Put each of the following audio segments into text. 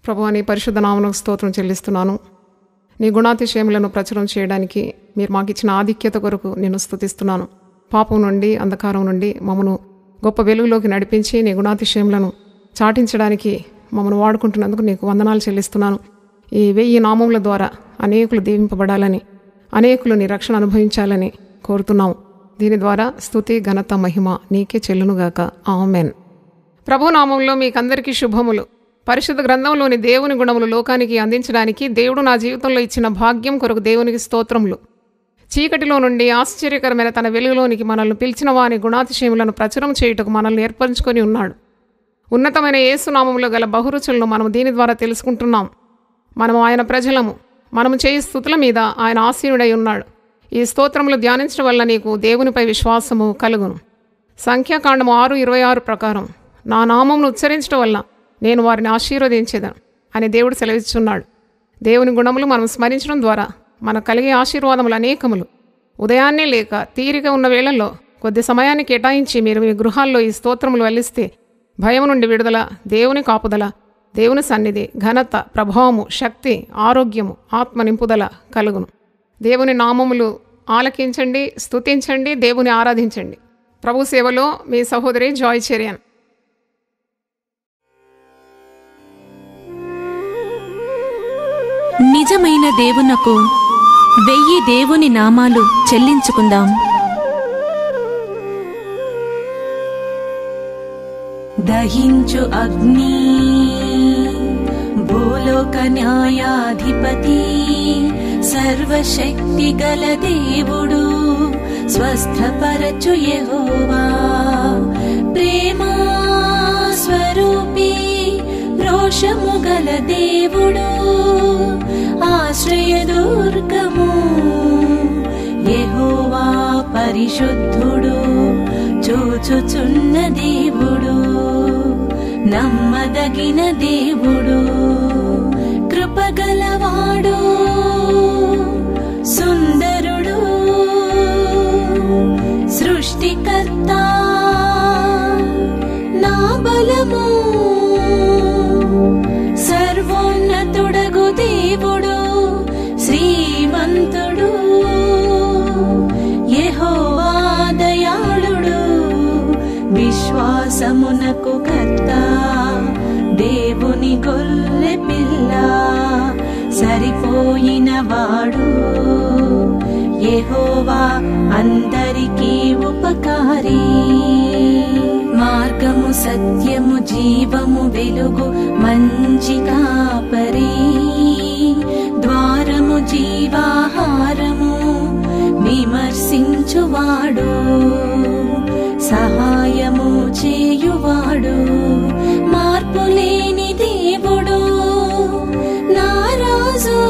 ప్రభు నీ పరిశుద్ధ నామనకు స్తోత్రం చెల్లిస్తున్నాను నీ గుణాతిశయములను ప్రచురం చేయడానికి మీరు మాకు ఇచ్చిన ఆధిక్యత కొరకు నేను స్తుతిస్తున్నాను పాపం నుండి అంధకారం నుండి మమ్మను గొప్ప వెలుగులోకి నడిపించి నీ గుణాతిశయములను చాటించడానికి మమ్మను వాడుకుంటున్నందుకు నీకు వందనాలు చెల్లిస్తున్నాను ఈ వెయ్యి నామముల ద్వారా అనేకులు దీవింపబడాలని అనేకులు నీ రక్షణ అనుభవించాలని కోరుతున్నాము దీని ద్వారా స్తుతి ఘనత మహిమ నీకే చెల్లునుగాక ఆమెన్ ప్రభునామంలో మీకందరికీ శుభములు పరిశుద్ధ గ్రంథంలోని దేవుని గుణములు లోకానికి అందించడానికి దేవుడు నా జీవితంలో ఇచ్చిన భాగ్యం కొరకు దేవునికి స్తోత్రములు చీకటిలో నుండి ఆశ్చర్యకరమైన తన వెలుగులోనికి మనల్ని పిలిచిన వాని గుణాతిశయములను ప్రచురం చేయుటకు మనల్ని ఏర్పరచుకొని ఉన్నాడు ఉన్నతమైన యేసునామంలో గల బహురుచులను మనం దీని ద్వారా తెలుసుకుంటున్నాం మనము ఆయన ప్రజలము మనము చేయి స్థుతుల మీద ఆయన ఆసీనుడై ఉన్నాడు ఈ స్తోత్రములు ధ్యానించడం వల్ల నీకు దేవునిపై విశ్వాసము కలుగును సంఖ్యాకాండము ఆరు ఇరవై ఆరు ప్రకారం నా నామమును ఉచ్చరించడం వల్ల నేను వారిని ఆశీర్వదించేదను అని దేవుడు సెలవిస్తున్నాడు దేవుని గుణములు మనం స్మరించడం ద్వారా మనకు కలిగే ఆశీర్వాదములు అనేకములు ఉదయాన్నే లేక తీరిక ఉన్న వేళల్లో కొద్ది సమయాన్ని కేటాయించి మీరు మీ గృహాల్లో ఈ స్తోత్రములు వల్లిస్తే భయం నుండి విడుదల దేవుని కాపుదల దేవుని సన్నిధి ఘనత ప్రభావము శక్తి ఆరోగ్యము ఆత్మ నింపుదల కలుగును దేవుని నామములు ఆలకించండి స్తుతించండి దేవుని ఆరాధించండి ప్రభు సేవలో మీ సహోదరి జాయ్ చెరియన్ నిజమైన దేవునకు వెయ్యి దేవుని నామాలు చెల్లించుకుందాం దహించు అగ్ని భూలోక న్యాయాధిపతి సర్వశక్తి గల దేవుడు స్వస్థపరచు యెహోవా ప్రేమా స్వరూపి రోషము గల దేవుడు ఆశ్రయదుర్గము యెహోవా పరిశుద్ధుడు చూచుచున్న దేవుడు నమ్మదగిన దేవుడు కృపగలవాడు సుందరుడు సృష్టికర్త నా బలము సర్వోన్నతుడగు దేవుడు శ్రీమంతుడు యెహోవా దయాళుడు విశ్వాసమునకు కర్త దేవుని గొల్లె పిల్ల సరిపోయిన వాడు యెహోవా అందరికీ ఉపకారి మార్గము సత్యము జీవము వెలుగు మంచి కాపరి ద్వారము జీవాహారము విమర్శించువాడు సహాయము చేయువాడు మార్పు లేని దేవుడు నారాజు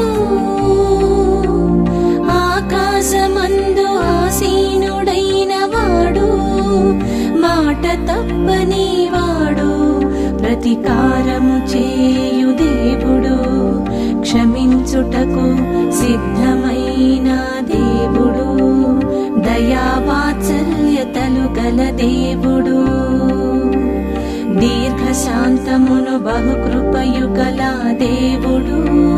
ఆకాశమందు ఆసీనుడైన వాడు మాట తప్పని వాడు ప్రతికారము చేయు దేవుడు క్షమించుటకు సిద్ధమైన దేవుడు దయావాత్సల్యతలు గల దేవుడు దీర్ఘశాంతమును బహుకృపయు గల దేవుడు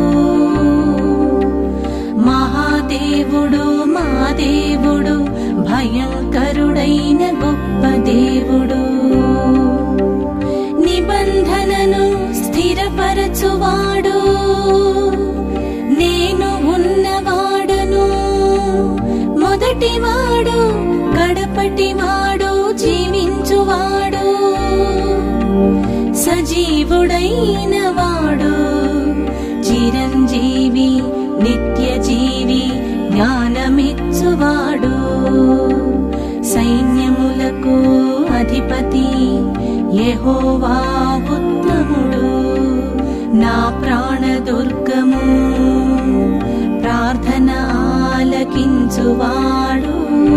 మహాదేవుడు మా దేవుడు భయంకరుడైన గొప్ప దేవుడు నిబంధనను స్థిరపరచువాడు నేను ఉన్నవాడను మొదటివాడు కడపటివాడు జీవించువాడు సజీవుడైన వాడు చిరంజీవి నిత్య జీవి జ్ఞానమిచ్చువాడు సైన్యములకు అధిపతి యెహోవా ఉత్తముడు నా ప్రాణదుర్గము ప్రార్థన ఆలకించువాడు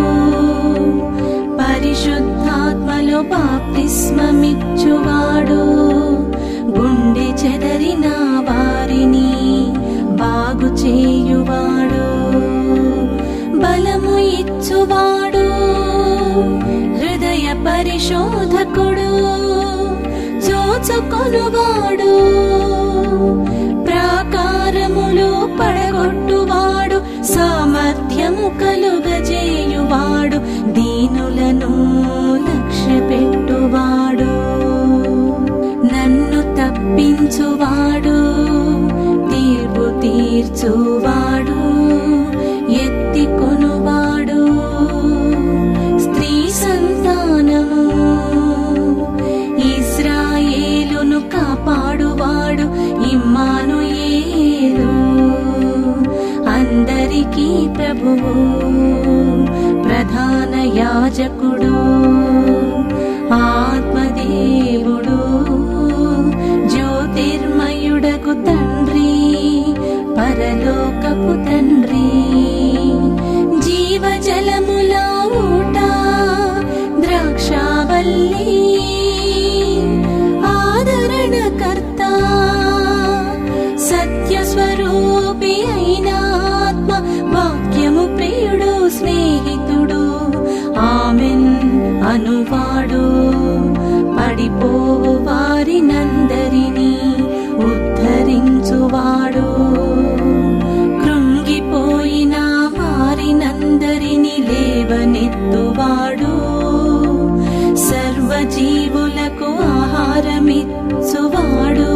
పరిశుద్ధాత్మలో బాప్తిస్మమిచ్చువాడు గుండె చెదరిన వారిని బాగు చేయువాడు బలము ఇచ్చువాడు హృదయ పరిశోధకుడు చోచుకొనువాడు తప్పించువాడు తీర్పు తీర్చువాడు ఎత్తి కొనువాడు స్త్రీ సంతానము ఇస్రాయేలును కాపాడువాడు ఇమ్మాను ఏలు అందరికీ ప్రభువు ప్రధాన యాజకుడు ఆత్మదేవుడు జ్యోతిర్మయుడకు తండ్రి పరలోకపు తండ్రి జీవజలముల ఊట ద్రాక్షావల్లి ఆదరణకర్త సత్యస్వరూపి అయిన ఆత్మ వాక్యము ప్రియుడు స్నేహితుడు ఆమెన్ అనువాడు పడిపోవు వారినందరినీ ఉద్ధరించువాడు కృంగిపోయిన వారినందరినీ లేవనెత్తువాడు సర్వజీవులకు ఆహారమిచ్చువాడు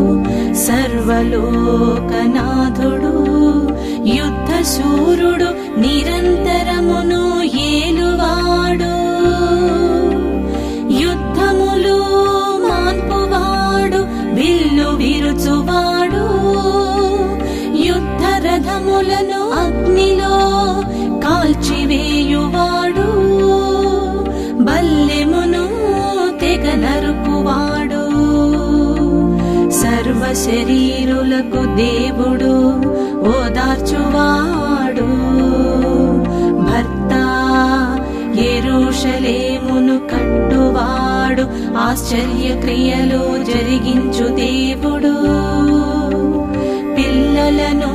సర్వలోకనాథుడు యుద్ధ శూరుడు నిరంతరమును ఏలువాడు యుద్ధములు మాన్పువాడు విల్లు విరుచువాడు యుద్ధ రథములను అగ్నిలో కాల్చివేయువాడు బల్లెమును తెగ నరుకువాడు సర్వ శరీరులకు దేవుడు ఓదార్చువాడు భర్త ఎరుషలేమును కట్టువాడు ఆశ్చర్య క్రియలు జరిగించు దేవుడు పిల్లలను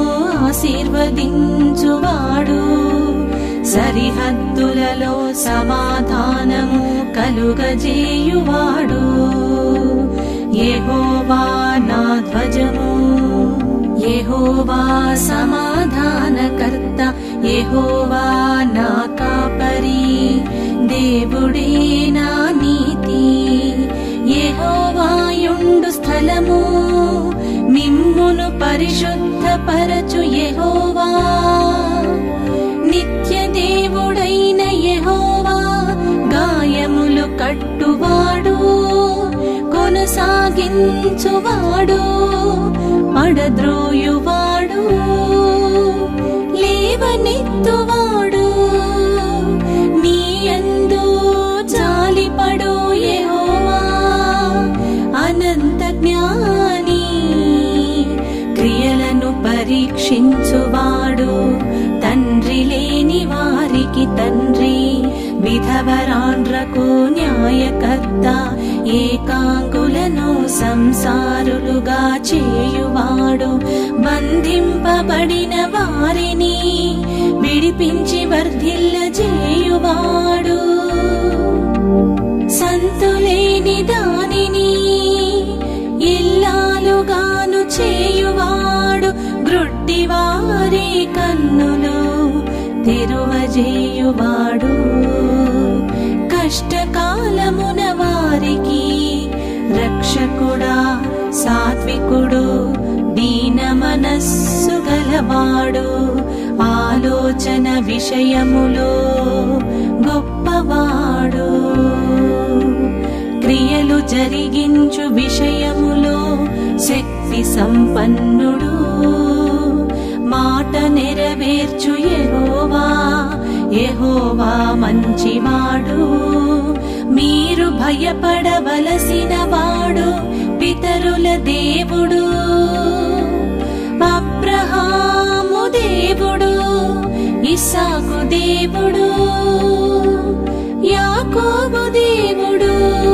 ఆశీర్వదించువాడు సరిహద్దులలో సమాధానము కలుగజేయువాడు యెహోవా నా ధ్వజము యెహోవా సమాధానకర్త యెహోవా నా కాపరి దేవుడే నా నీతి యెహోవాయుండు స్థలము మిమ్మును పరిశుద్ధపరచు యెహోవా నిత్య దేవుడైన యెహోవా గాయములు కట్టువాడు కొనసాగించువాడు పడద్రోయువాడు లేవనెత్తువాడు నీ యందు జాలిపడు యెహోవా అనంత జ్ఞాని క్రియలను పరీక్షించువాడు తండ్రి లేని వారికి తండ్రి విధవరాండ్రకు న్యాయకర్త ఏకాంగులను సంసారులుగా చేయువాడు బంధింపబడిన వారిని విడిపించి వర్ధిల్ల చేయువాడు సంతులేని దానిని ఇల్లాలుగాను చేయువాడు గ్రుడ్డివారి కన్నులు తెరువజేయువాడు కష్టకాలమున వారికి రక్షకుడా సాత్వికుడు దీన మనస్సు గలవాడు ఆలోచన విషయములో గొప్పవాడు క్రియలు జరిగించు విషయములో శక్తి సంపన్నుడు మాట నెరవేర్చు యెహోవా యెహోవా మంచివాడు మీరు భయపడవలసిన వాడు పితరుల దేవుడు అబ్రహాము దేవుడు ఇసాకు దేవుడు యాకోబు దేవుడు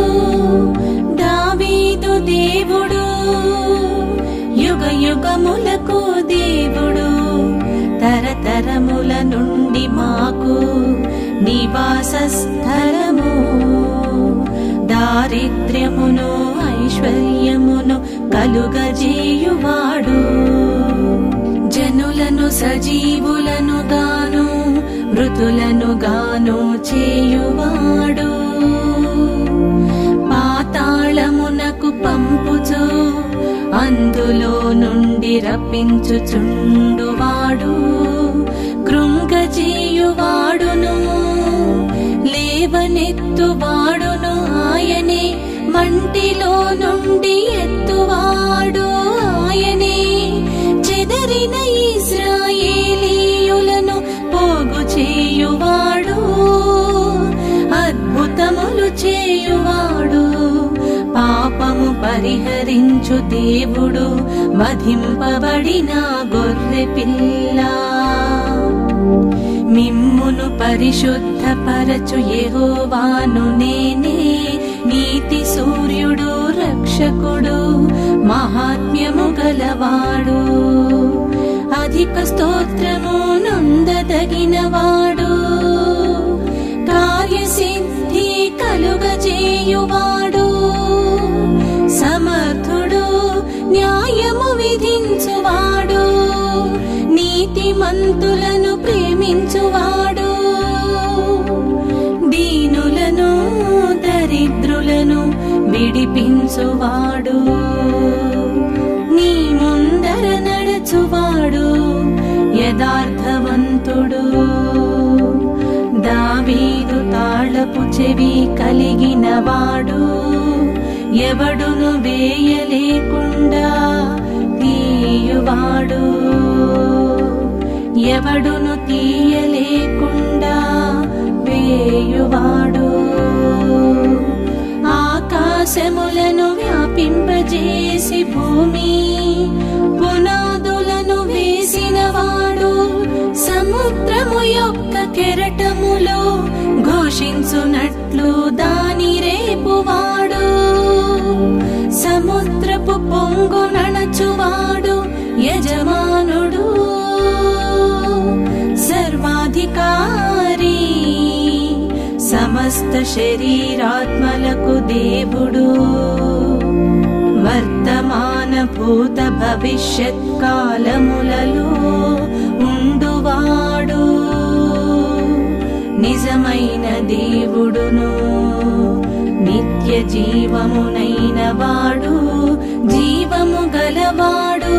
దావీదు దేవుడు యుగ యుగములకు దేవుడు తరతరముల నుండి మాకు నివాస స్థలము దారిద్ర్యమును ఐశ్వర్యమును కలుగజేయువాడు జనులను సజీవులను గాను మృతులను గాను చేయువాడు పాతాళమునకు పంపుచూ అందులో నుండి రప్పించుచుండువాడు కృంగజేయువాడును లేవనెత్తువాడును ఆయనే మంటిలో నుండి ఎత్తువాడు ఆయనే చెదరిన ఇస్రాయేలీయులను పోగు చేయువాడు అద్భుతములు చేయువాడు పాపము పరిహరించు దేవుడు వధింపబడిన గొర్రె పిల్ల మిమ్మును పరిశుద్ధపరచు యెహోవాను నేనే నీతి సూర్యుడు రక్షకుడు మహాత్మ్యము గలవాడు అధిక స్తోత్రము నందదగినవాడు కార్యసిద్ధి కలుగజేయువాడు సమర్థుడు న్యాయము విధించువాడు నీతిమంతులను ప్రేమించువాడు దీనులను దరిద్రులను విడిపించువాడు నీ ముందర నడచువాడు యథార్థవంతుడు దావీదు తాళపు చెవి కలిగినవాడు ఎవడును వేయలేకుండా తీయువాడు ఎవడును తీయలేకుండా వేయువాడు ఆకాశములను వ్యాపింపజేసి భూమి పునాదులను వేసినవాడు సముద్రము యొక్క కెరటములో ఘోషించునట్లు దాని రేపువాడు సముద్రపు పొంగు నడచువాడు యజమానుడు సర్వాధికారి సమస్త శరీరాత్మలకు దేవుడు వర్తమాన భూత భవిష్యత్ కాలములలో ఉండువాడు నిజమైన దేవుడును నిత్య జీవమునైన వాడు జీవము గలవాడు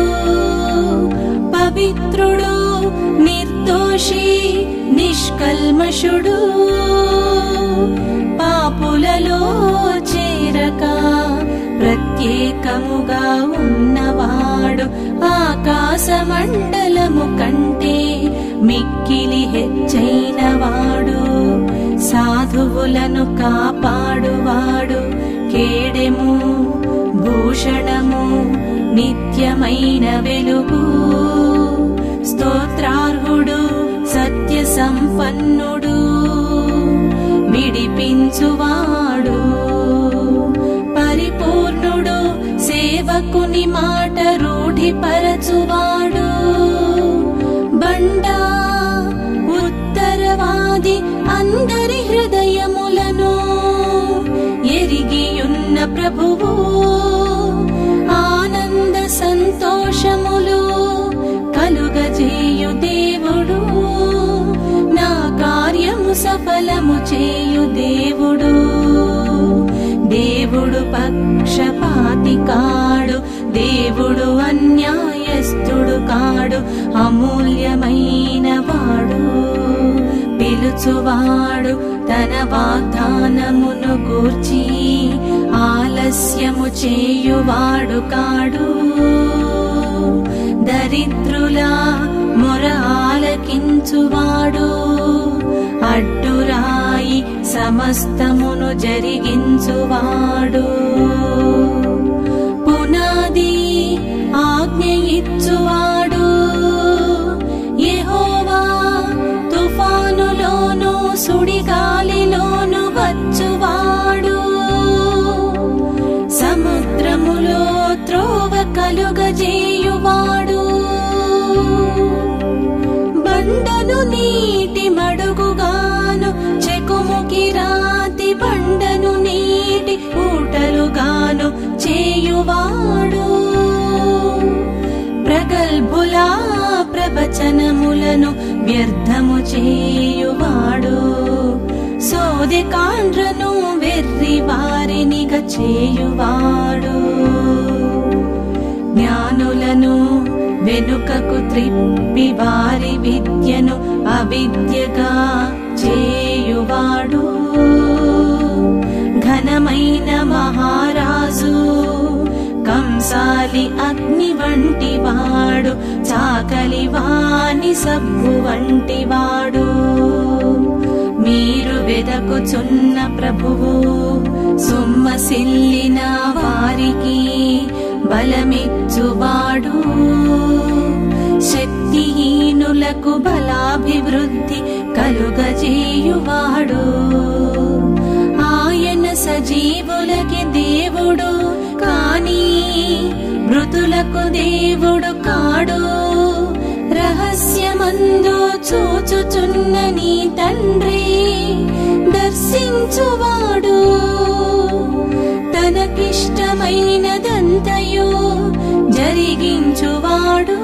పవిత్రుడు నిర్దోషి నిష్కల్మషుడు పాపులలో చేరక ప్రత్యేకముగా ఉన్నవాడు ఆకాశ మండలము కంటే మిక్కిలి హెచ్చైనవాడు సాధువులను కాపాడువాడు కేడెము భూషణము నిత్యమైన వెలుగు స్తోత్రార్హుడు సత్య సంపన్నుడు విడిపించువాడు పరిపూర్ణుడు సేవకుని మాట రూఢిపరచువాడు బండా ఉత్తరవాది అందరి హృదయములను ఎరిగియున్న ప్రభువు ఆనంద సంతోషములు కలుగజేయు దేవుడు నా కార్యము సఫలము చేయు దేవుడు దేవుడు పక్షపాతి కాడు దేవుడు అన్యాయస్థుడు కాడు అమూల్యమైన వాడు పిలుచువాడు తన వాగ్దానమును గూర్చి ఆలస్యము చేయువాడు కాడు దరిద్రుల మొర ఆలకించువాడు అడ్డురాయి సమస్తమును జరిగించువాడు పునాది ఆజ్ఞ ఇచ్చువాడు యెహోవా తుఫానులోను సుడిగాలిలోను వచ్చువాడు సముద్రములో త్రోవ కలుగజేయువాడు బండను నీటి మడుగుగాను చెకుముకి రాతి బండను నీటి ఊటలుగాను చేయువాడు ప్రగల్భులా ప్రవచనములను వ్యర్థము చేయువాడు సోది కాండ్రను వెర్రి వారినిగ చేయువాడు వెనుకకు త్రిప్పి వారి విద్యను అవిద్యగా చేయువాడు ఘనమైన మహారాజు కంసాలి అగ్ని వంటి వాడు చాకలి వాని సబ్బు వంటి వాడు మీరు వెదకుచున్న ప్రభువు సొమ్మసిల్లిన వారికి బలమిచ్చువాడు శక్తిహీనులకు బలాభివృద్ధి కలుగజేయువాడు ఆయన సజీవులకి దేవుడు కాని మృతులకు దేవుడు కాడు రహస్యమందు చూచుచున్న నీ తండ్రి దర్శించువాడు తనకిష్టమైనదంతయు జరిగించువాడు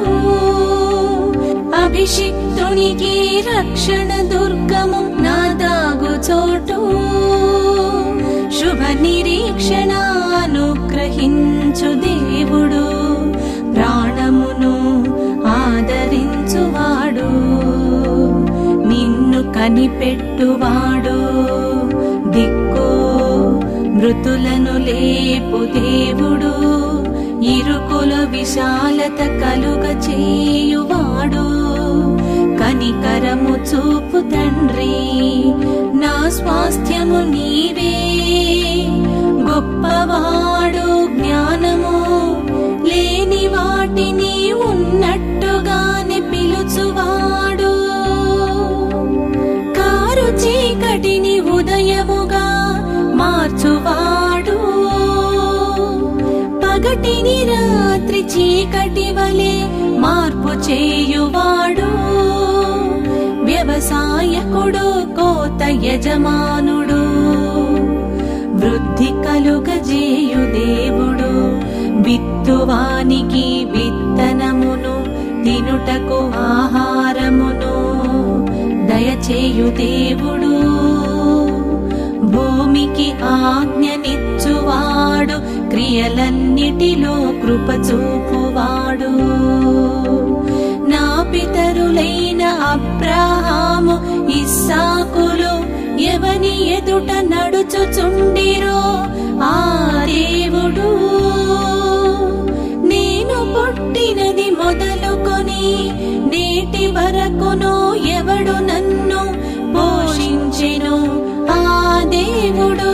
అభిషిక్తునికి రక్షణ దుర్గము నా దాగు చోటు శుభ నిరీక్షణ అనుగ్రహించు దేవుడు ప్రాణమును ఆదరించువాడు నిన్ను కనిపెట్టువాడు దిక్కు మృతులను లేపు దేవుడు ఇరుకుల విశాలత కలుగ చేయువాడు కనికరము చూపు తండ్రి నా స్వాస్థ్యము నీవే గొప్పవాడు జ్ఞానము లేని వాటిని ఉన్నట్టుగానే పిలుచువాడు కారు చీకటిని ఉదయముగా మార్చువాడు పగటిని రాత్రి చీకటి వలె మార్పు చేయువాడు వ్యవసాయకుడు కోత యజమానుడు వృద్ధి కలుగజేయు దేవుడు విత్తువానికి విత్తనమును తినుటకు ఆహారమును దయచేయు దేవుడు భూమికి ఆజ్ఞనిచ్చువాడు క్రియలన్నిటిలో కృప చూపువాడు నా పితరులైన అబ్రాహాము ఇస్సాకులు ఎవని ఎదుట నడుచుచుండిరో ఆ దేవుడు నేను పుట్టినది మొదలుకొని నేటి వరకును ఎవడు నన్ను పోషించెను ఆ దేవుడు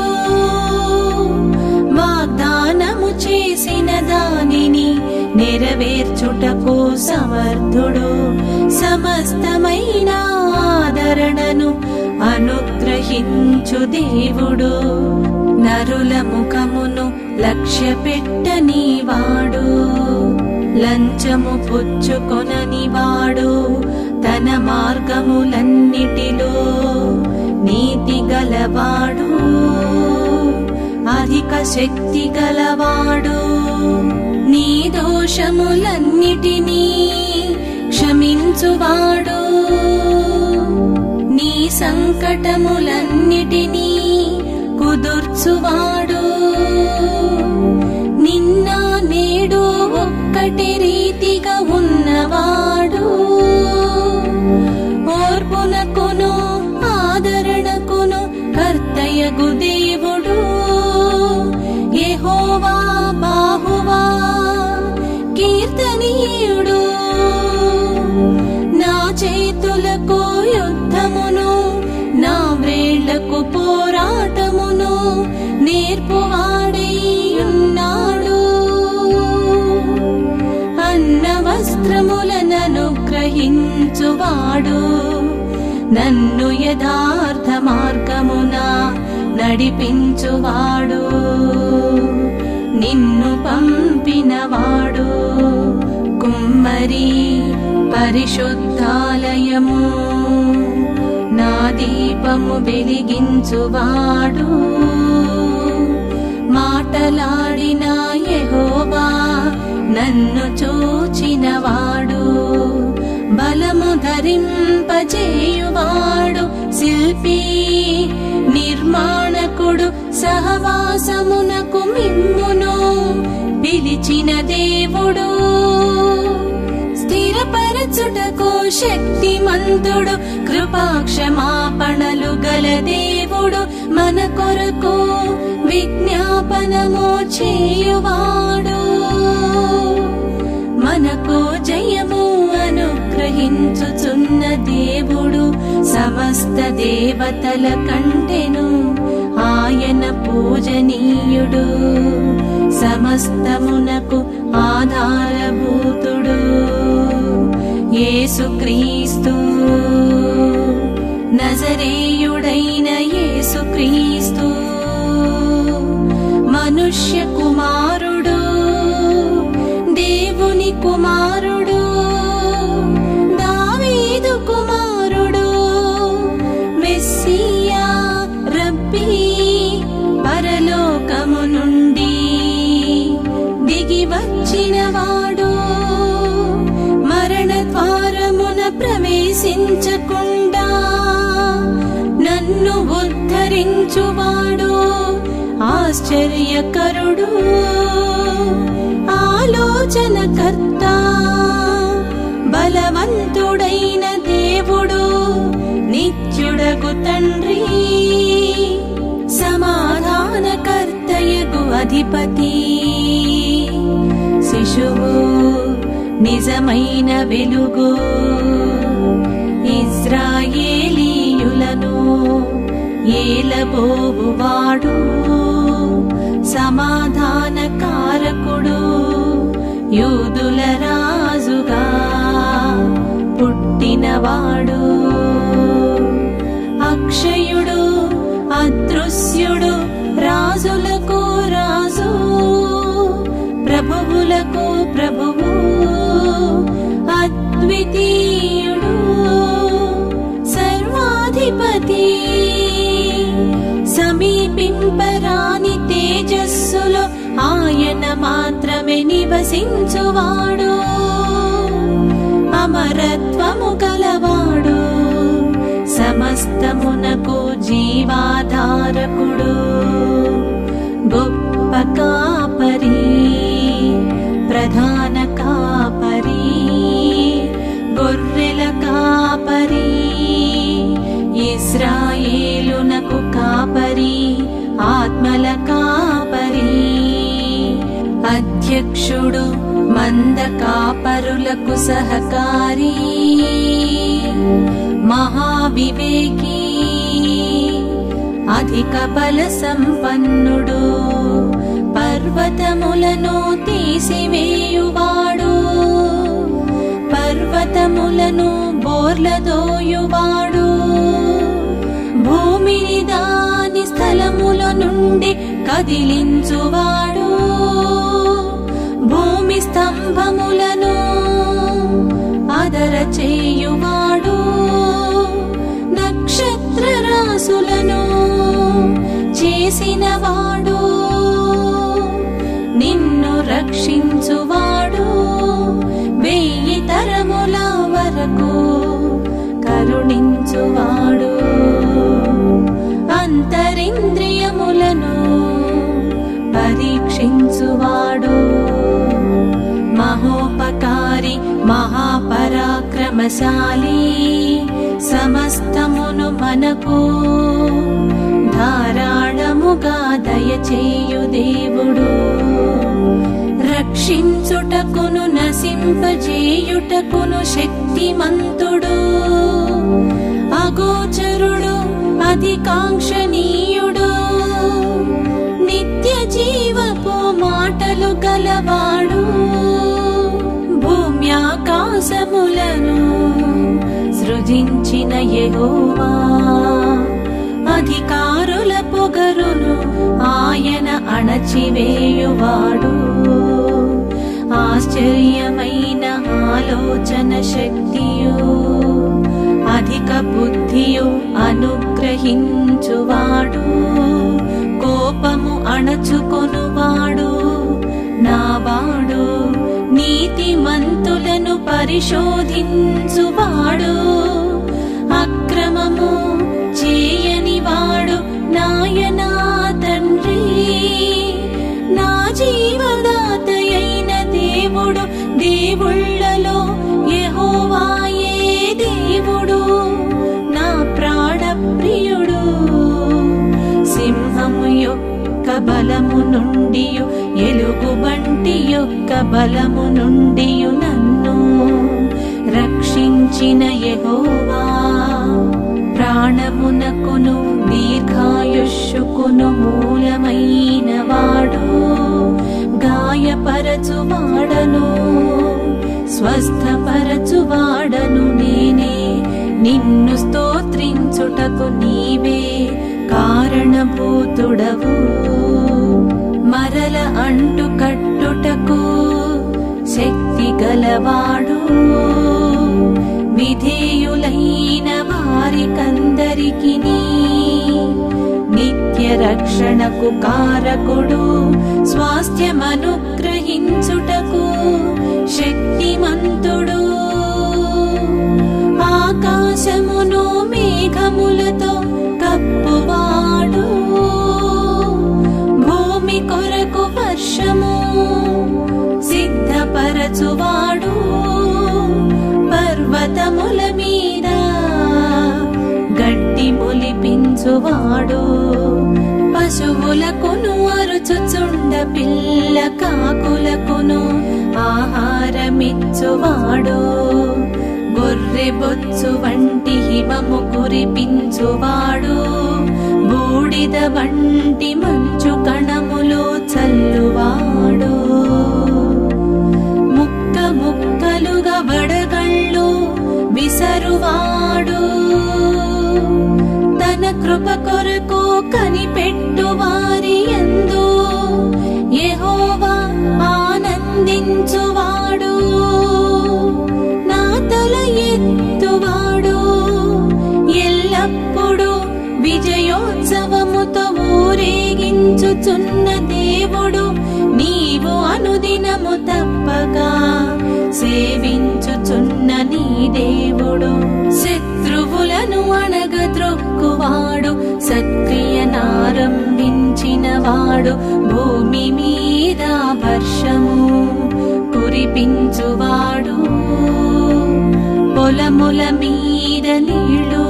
వాగ్దానము చేసిన దానిని నెరవేర్చుటకు సమర్థుడు సమస్తమైన ఆదరణను అనుగ్రహించు దేవుడు నరుల ముఖమును లక్ష్య పెట్టని వాడు లంచము పుచ్చుకొనని వాడు తన మార్గములన్నిటిలో నీతి గలవాడు అధిక శక్తి గలవాడు నీ దోషములన్నిటినీ క్షమించువాడు నీ సంకటములన్నిటినీ కుదుర్చువాడు నిన్న నేడు ఒక్కటి రీతిగా ఉన్నవాడు ఓర్పునకును ఆదరణకును కర్తయగు దేవుడు యెహోవా బాహువా కీర్తనీయుడు నా చేతులకు యుద్ధమును నా వేళ్లకు పోరాటమును నేర్పువాడై ఉన్నాడు అన్న వస్త్రములను గ్రహించువాడు నన్ను యథార్థ మార్గమున నడిపించువాడు నిన్ను పంపినవాడు కుమ్మరి పరిశుద్ధాలయము నా దీపము వెలిగించువాడు మాటలాడిన యెహోవా నన్ను చూచినవాడు బలము ధరింపజేయువాడు శిల్పి నిర్మాణకుడు సహవాసమునకు మిమ్మును పిలిచిన దేవుడు తీర్చుటకు శక్తిమంతుడు కృపాక్షమాపణలు గల దేవుడు మన కొరకు విజ్ఞాపనము చేయువాడు మనకు జయము అనుగ్రహించుచున్న దేవుడు సమస్త దేవతల కంటెను ఆయన పూజనీయుడు సమస్తమునకు ఆధారభూతుడు యేసుక్రీస్తు నజరేయుడైన యేసుక్రీస్తు మనుష్య కుమారుడు దేవుని కుమారుడు దావీదు కుమారుడు మెస్సియా రబ్బీ పరలోకము నుండి దిగి వచ్చినవాడు మరణ ద్వారమున ప్రవేశించకుండా నన్ను ఉద్ధరించువాడు ఆశ్చర్యకరుడు ఆలోచనకర్త బలవంతుడైన దేవుడు నిత్యుడగు తండ్రి సమాధానకర్తయగు అధిపతి శిశువు నిజమైన వెలుగు ఇజ్రాయేలీయులను ఏలబోవువాడు సమాధానకారకుడు యూదుల రాజుగా పుట్టినవాడు అక్షయుడు అదృశ్యుడు రాజులకు రాజు ప్రభువులకు ప్రభువు అద్వితీయుడు సర్వాధిపతి సమీపింపరాని తేజస్సులో ఆయన మాత్రమే నివసించువాడు అమరత్వము గలవాడు సమస్తమునకు జీవాధారకుడు గొప్ప కాపరి ప్రధాన కాపరి గొర్రెల కాపరి ఇస్రాయేలునకు కాపరి ఆత్మల కాపరి అధ్యక్షుడు మంద కాపరులకు సహకారి మహావివేకి అధిక బల సంపన్నుడు పర్వతములను తీసివేయువాడు పర్వతములను బోర్లదోయువాడు భూమిని దాని స్థలముల నుండి కదిలించువాడు భూమి స్తంభములను అదర చేయువాడు నక్షత్ర రాసులను చేసినవాడు నిన్ను రక్షించువాడు వెయ్యి తరముల వరకు కరుణించువాడు అంతరింద్రియములను పరీక్షించువాడు మహోపకారి మహాపరాక్రమశాలి సమస్తమును మనకు ధారాళముగా దయచేయు దేవుడు రక్షించుటకును నశింపజేయుటకును శక్తిమంతుడు అగోచరుడు అధికాంక్షణీయుడు నిత్య జీవపు మాటలు గలవాడు భూమ్యాకాశములను సృజించిన యెహోవా అధికారుల పొగరును ఆయన అణచివేయువాడు ఆశ్చర్యమైన ఆలోచన శక్తియు అధిక బుద్ధియు అనుగ్రహించువాడు కోపము అణచుకొనువాడు నావాడు నీతిమంతులను పరిశోధించువాడు అక్రమము చేయనివాడు నాయనా తండ్రి నా జీవదాతయైన దేవుడు దేవుళ్ళలో యెహోవా బలము నుండి ఎలుగుబంటి యొక్క బలము నుండి నన్ను రక్షించిన యెహోవా ప్రాణమునకును దీర్ఘాయుష్కును మూలమైన వాడు గాయపరచువాడను స్వస్థపరచువాడను నేనే నిన్ను స్తోత్రించుటకు నీవే కారణభూతుడవు మరల అంటు కట్టుటకు శక్తి గలవాడు విధేయులైన వారికందరికి నిత్య రక్షణకు కారకుడు స్వాస్థ్యమనుగ్రహించుటకు శక్తిమంతుడు ఆకాశమును మేఘములతో కప్పువాడు భూమి కొరకు వర్షము సిద్ధపరచువాడు పర్వతముల మీద గడ్డి మొలిపించువాడు పశువులకును అరుచుచుండ పిల్ల కాకులకును ఆహారమిచ్చువాడు గొర్రె బొచ్చు వంటి హిమము కురిపించువాడు బూడిద వంటి మంచు కణములు చల్లువాడు ముక్క ముక్కలుగా వడగళ్ళు విసరువాడు తన కృప కొరకు కనిపెట్టు వారి ఎందు యెహోవా ఆనందించువాడు నా తల ఎత్తువాడు ఎల్లప్పుడూ విజయోత్సవముతో ఊరేగించుచున్న దేవుడు నీవు అనుదినము తప్పగా సేవించుచున్న నీ దేవుడు శత్రువులను అణగద్రొక్కువాడు సత్క్రియనారంభించిన వాడు భూమి మీద వర్షము కురిపించువాడు పొలముల మీద నీళ్ళు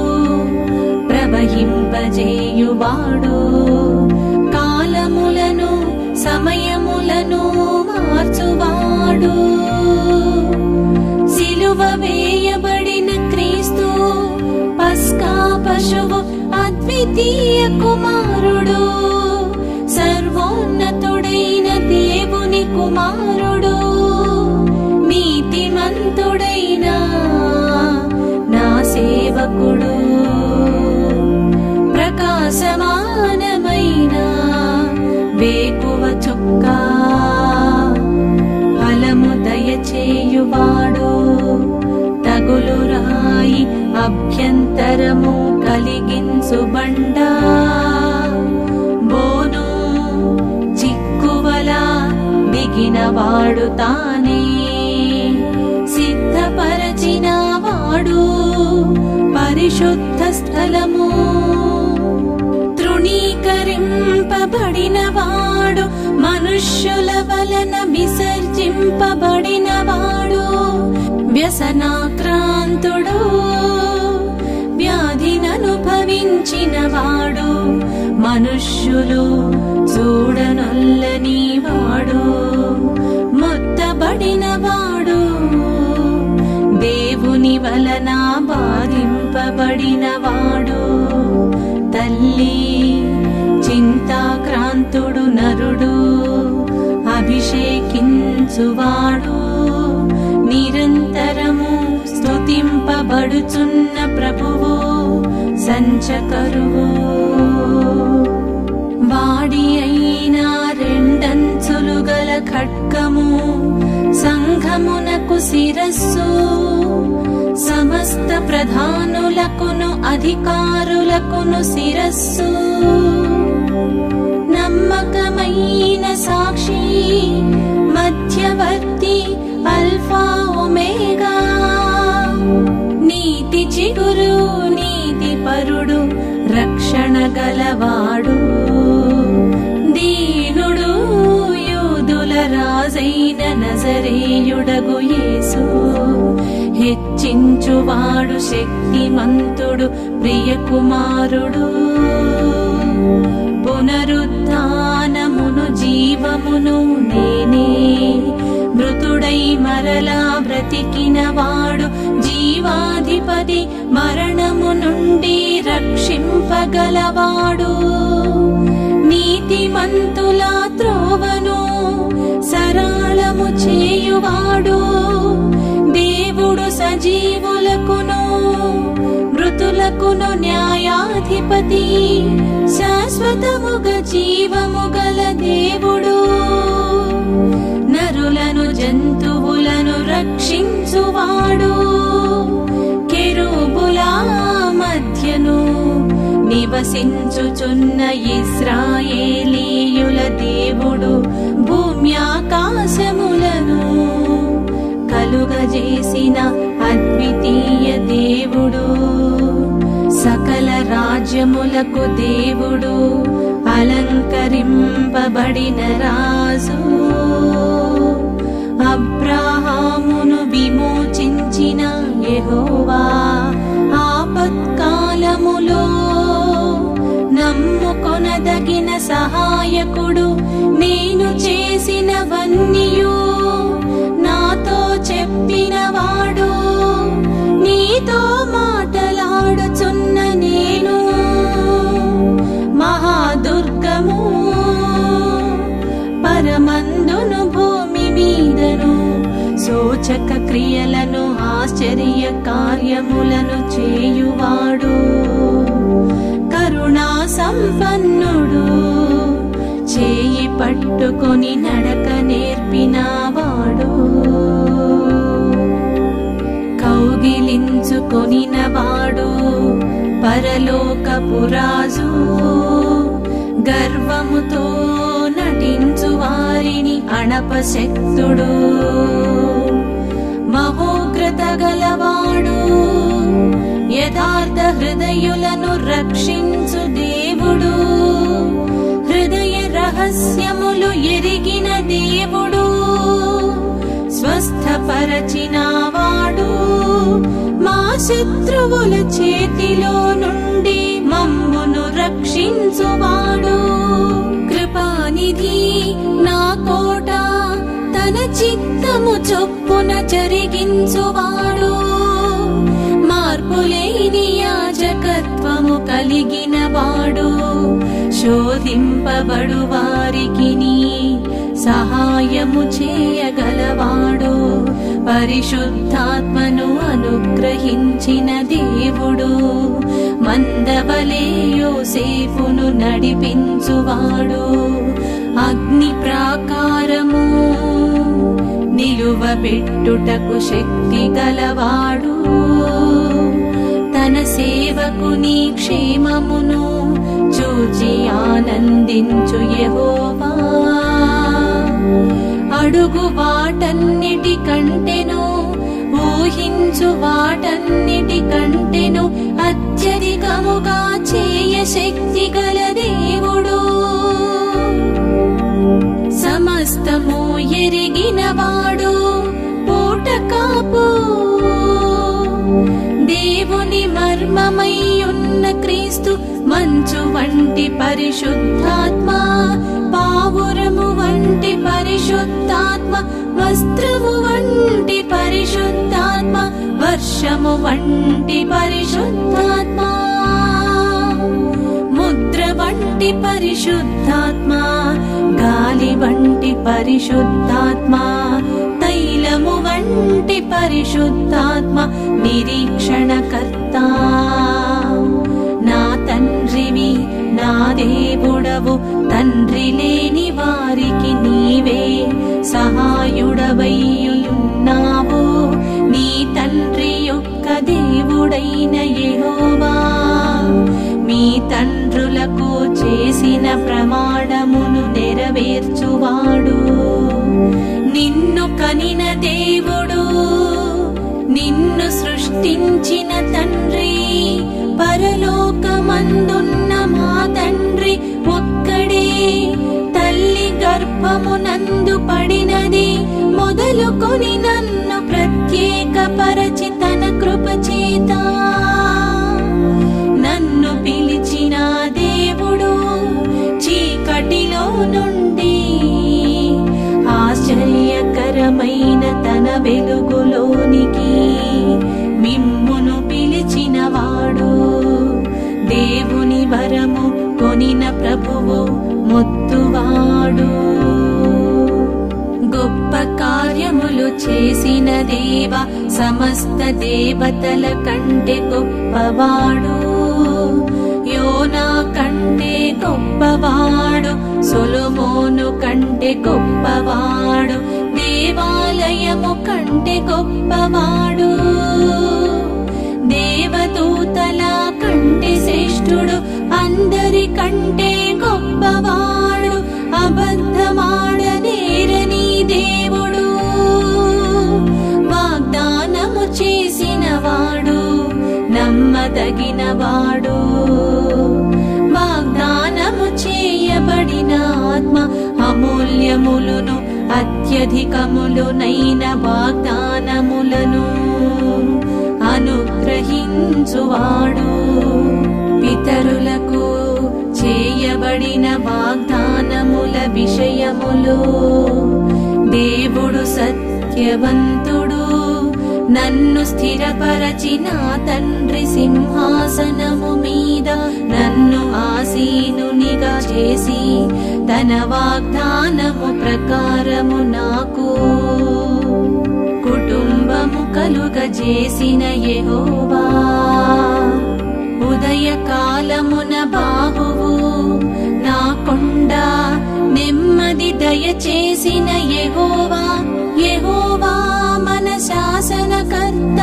ప్రవహింపజేయువాడు కాలములను సమయములను మార్చువాడు సిలువ వేయబడిన క్రీస్తు పస్కా పశువు అద్వితీయ కుమారుడు సర్వోన్నతుడైన దేవుని కుమారుడు నీతిమంతుడైన నా సేవకుడు ప్రకాశమానమైన వేకువ చుక్క ఫలము దయచేయువాడు తగులు రాయి అభ్యంతరము కలిగించు బండ బోను చిక్కువల దిగినవాడు తానే సిద్ధపరచిన వాడు పరిశుద్ధ స్థలము తృణీకరింపబడిన వాడు మనుష్యుల వలన విసర్జింపబడిన వాడు వ్యసనాక్రాంతుడు వ్యాధిననుభవించిన వాడు మనుష్యులు చూడనొల్లని వాడు మొత్తబడిన వాడు దేవుని వలన బాధింపబడిన వాడు తల్లి చింతాక్రాంతుడు నరుడు అభిషేకించువాడు నిరంతరము స్తుతింపబడుచున్న ప్రభువు సంచకరువు వాడి అయిన రెండంచులు గల ఖడ్గము సంఘమునకు శిరస్సు సమస్త ప్రధానులకును అధికారులకును శిరస్సు నమ్మకమైన సాక్షి మధ్యవర్తి అల్ఫా ఒమేగా నీతి చిగురు నీతి పరుడు రక్షణ గలవాడు దీనుడు యూదుల రాజైన నజరేయుడగు యేసు హెచ్చించువాడు శక్తిమంతుడు ప్రియకుమారుడు పునరుత్న ఆత్మను జీవమును నేనే మృతుడై మరలా బ్రతికిన వాడు జీవాధిపతి మరణము నుండి రక్షింపగలవాడు నీతిమంతుల త్రోవను సరళము చేయువాడు దేవుడు సజీవులకును మృతులకును న్యాయాధిపతి శాశ్వతముగ జీవము గల దేవుడు నరులను జంతువులను రక్షించువాడు కెరూబుల మధ్యను నివసించుచున్న ఇస్రాయేలీయుల దేవుడు భూమ్యాకాశములను కలుగజేసిన అద్వితీయ దేవుడు సకల రాజ్యములకు దేవుడు అలంకరింపబడిన రాజు అబ్రాహామును విమోచించిన యెహోవా ఆపత్కాలములో నమ్ముకొనదగిన సహాయకుడు నేను చేసినవన్నీయు నాతో చెప్పినవాడు నీతో మాటలాడుచున్న నేను మహాదుర్గము పరమందును భూమి మీదను సూచక క్రియలను ఆశ్చర్య కార్యములను చేయువాడు కరుణా సంపన్నుడు చేయి పట్టుకొని నడక నేర్పినవాడు కౌగిలించుకొనినవాడు పరలోకపు రాజు గర్వముతో నటించు వారిని అణపశక్తుడు మహోగ్రత గలవాడు యథార్థ హృదయులను రక్షించు దేవుడు హృదయ రహస్యములు ఎరిగిన దేవుడు స్వస్థపరచినవాడు మా శత్రువుల చేతిలో నుండి మమ్మును రక్షించువాడు కృపానిధి నా కోట తన చిత్తము చొప్పున జరిగించువాడు మార్పులేని యాజకత్వము కలిగిన వాడు శోధింపబడు వారికి సహాయము చేయగలవాడు పరిశుద్ధాత్మను అనుగ్రహించిన దేవుడు మందబలే యోసేపును నడిపించువాడు అగ్ని ప్రాకారము నిలువబెట్టుటకు శక్తి గలవాడు తన సేవకుని క్షేమమును చూచి ఆనందించు యెహోవా అడుగు వాటన్నిటి కంటెను ఊహించు వాటన్నిటి కంటెను అత్యధికముగా చేయ శక్తి గల దేవుడు సమస్తము ఎరిగినవాడు పూట కాపు దేవుని మర్మమై ఉన్న క్రీస్తు మంచు వంటి పరిశుద్ధాత్మ పావురము వంటి పరిశుద్ధాత్మ వస్త్రము వంటి పరిశుద్ధాత్మ వర్షము వంటి పరిశుద్ధాత్మ ముద్ర వంటి పరిశుద్ధాత్మ గాలి వంటి పరిశుద్ధాత్మ తైలము వంటి పరిశుద్ధాత్మ నిరీక్షణకర్త నా తండ్రివి నా దేవుడవు తండ్రి లేని వారికి నీవే సహాయుడవై ఉన్నావు నీ తండ్రి యొక్క దేవుడైన యెహోవా మీ తండ్రులకు చేసిన ప్రమాణమును నెరవేర్చువాడు నిన్ను కనిన దేవుడు నిన్ను సృష్టించిన తండ్రి పరలోకమందున్న మా తండ్రి ఒక్కడే తల్లి గర్భమునందు పడినది మొదలుకొని నన్ను ప్రత్యేక పరచి తన కృప చేత నన్ను పిలిచిన దేవుడు చీకటిలో నుండి మొత్తువాడు గొప్ప కార్యములు చేసిన దేవ సమస్త దేవతల కంటే గొప్పవాడు యోనా కంటే గొప్పవాడు సొలొమోను కంటే గొప్పవాడు దేవాలయము కంటే గొప్పవాడు దేవదూతల కంటే శ్రేష్ఠుడు అందరి కంటే గొప్పవాడు అబద్ధమాడనేరని దేవుడు వాగ్దానము చేసినవాడు నమ్మదగినవాడు వాగ్దానము చేయబడిన ఆత్మ అమూల్యములును అత్యధికములునైన వాగ్దానములను అనుగ్రహించువాడు పితరులకు చేయబడిన వాగ్దానముల విషయములు దేవుడు సత్యవంతుడు నన్ను స్థిరపరచిన తండ్రి సింహాసనము మీద నన్ను ఆసీనునిగా చేసి తన వాగ్దానము ప్రకారము నాకు కుటుంబము కలుగజేసిన యెహోవా ఉదయకాలమున బాహువు నా కొండ నెమ్మది దయచేసిన యెహోవా యెహోవా మన శాసనకర్త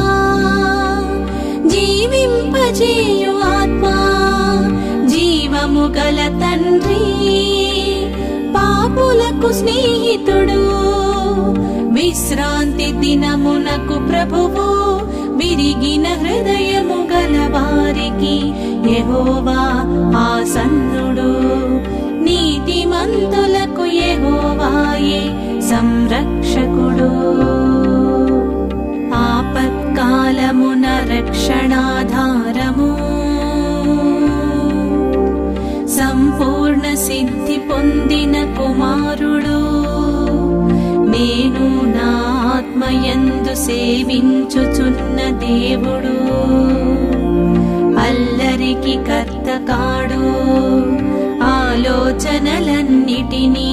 జీవింపజేయు ఆత్మ జీవము గల తండ్రి పాపులకు స్నేహితుడు విశ్రాంతి దినమునకు ప్రభువు విరిగిన హృదయము గల వారికి యెహోవా ఆసన్నుడు నీతిమంతులకు యెహోవాయే సంరక్షకుడు ఆపత్కాలమున రక్షణాధారము సంపూర్ణ సిద్ధి పొందిన కుమారుడు నేను నా ఆత్మయందు సేవించుచున్న దేవుడు అల్లరికి కర్త కాడు ఆలోచనలన్నిటినీ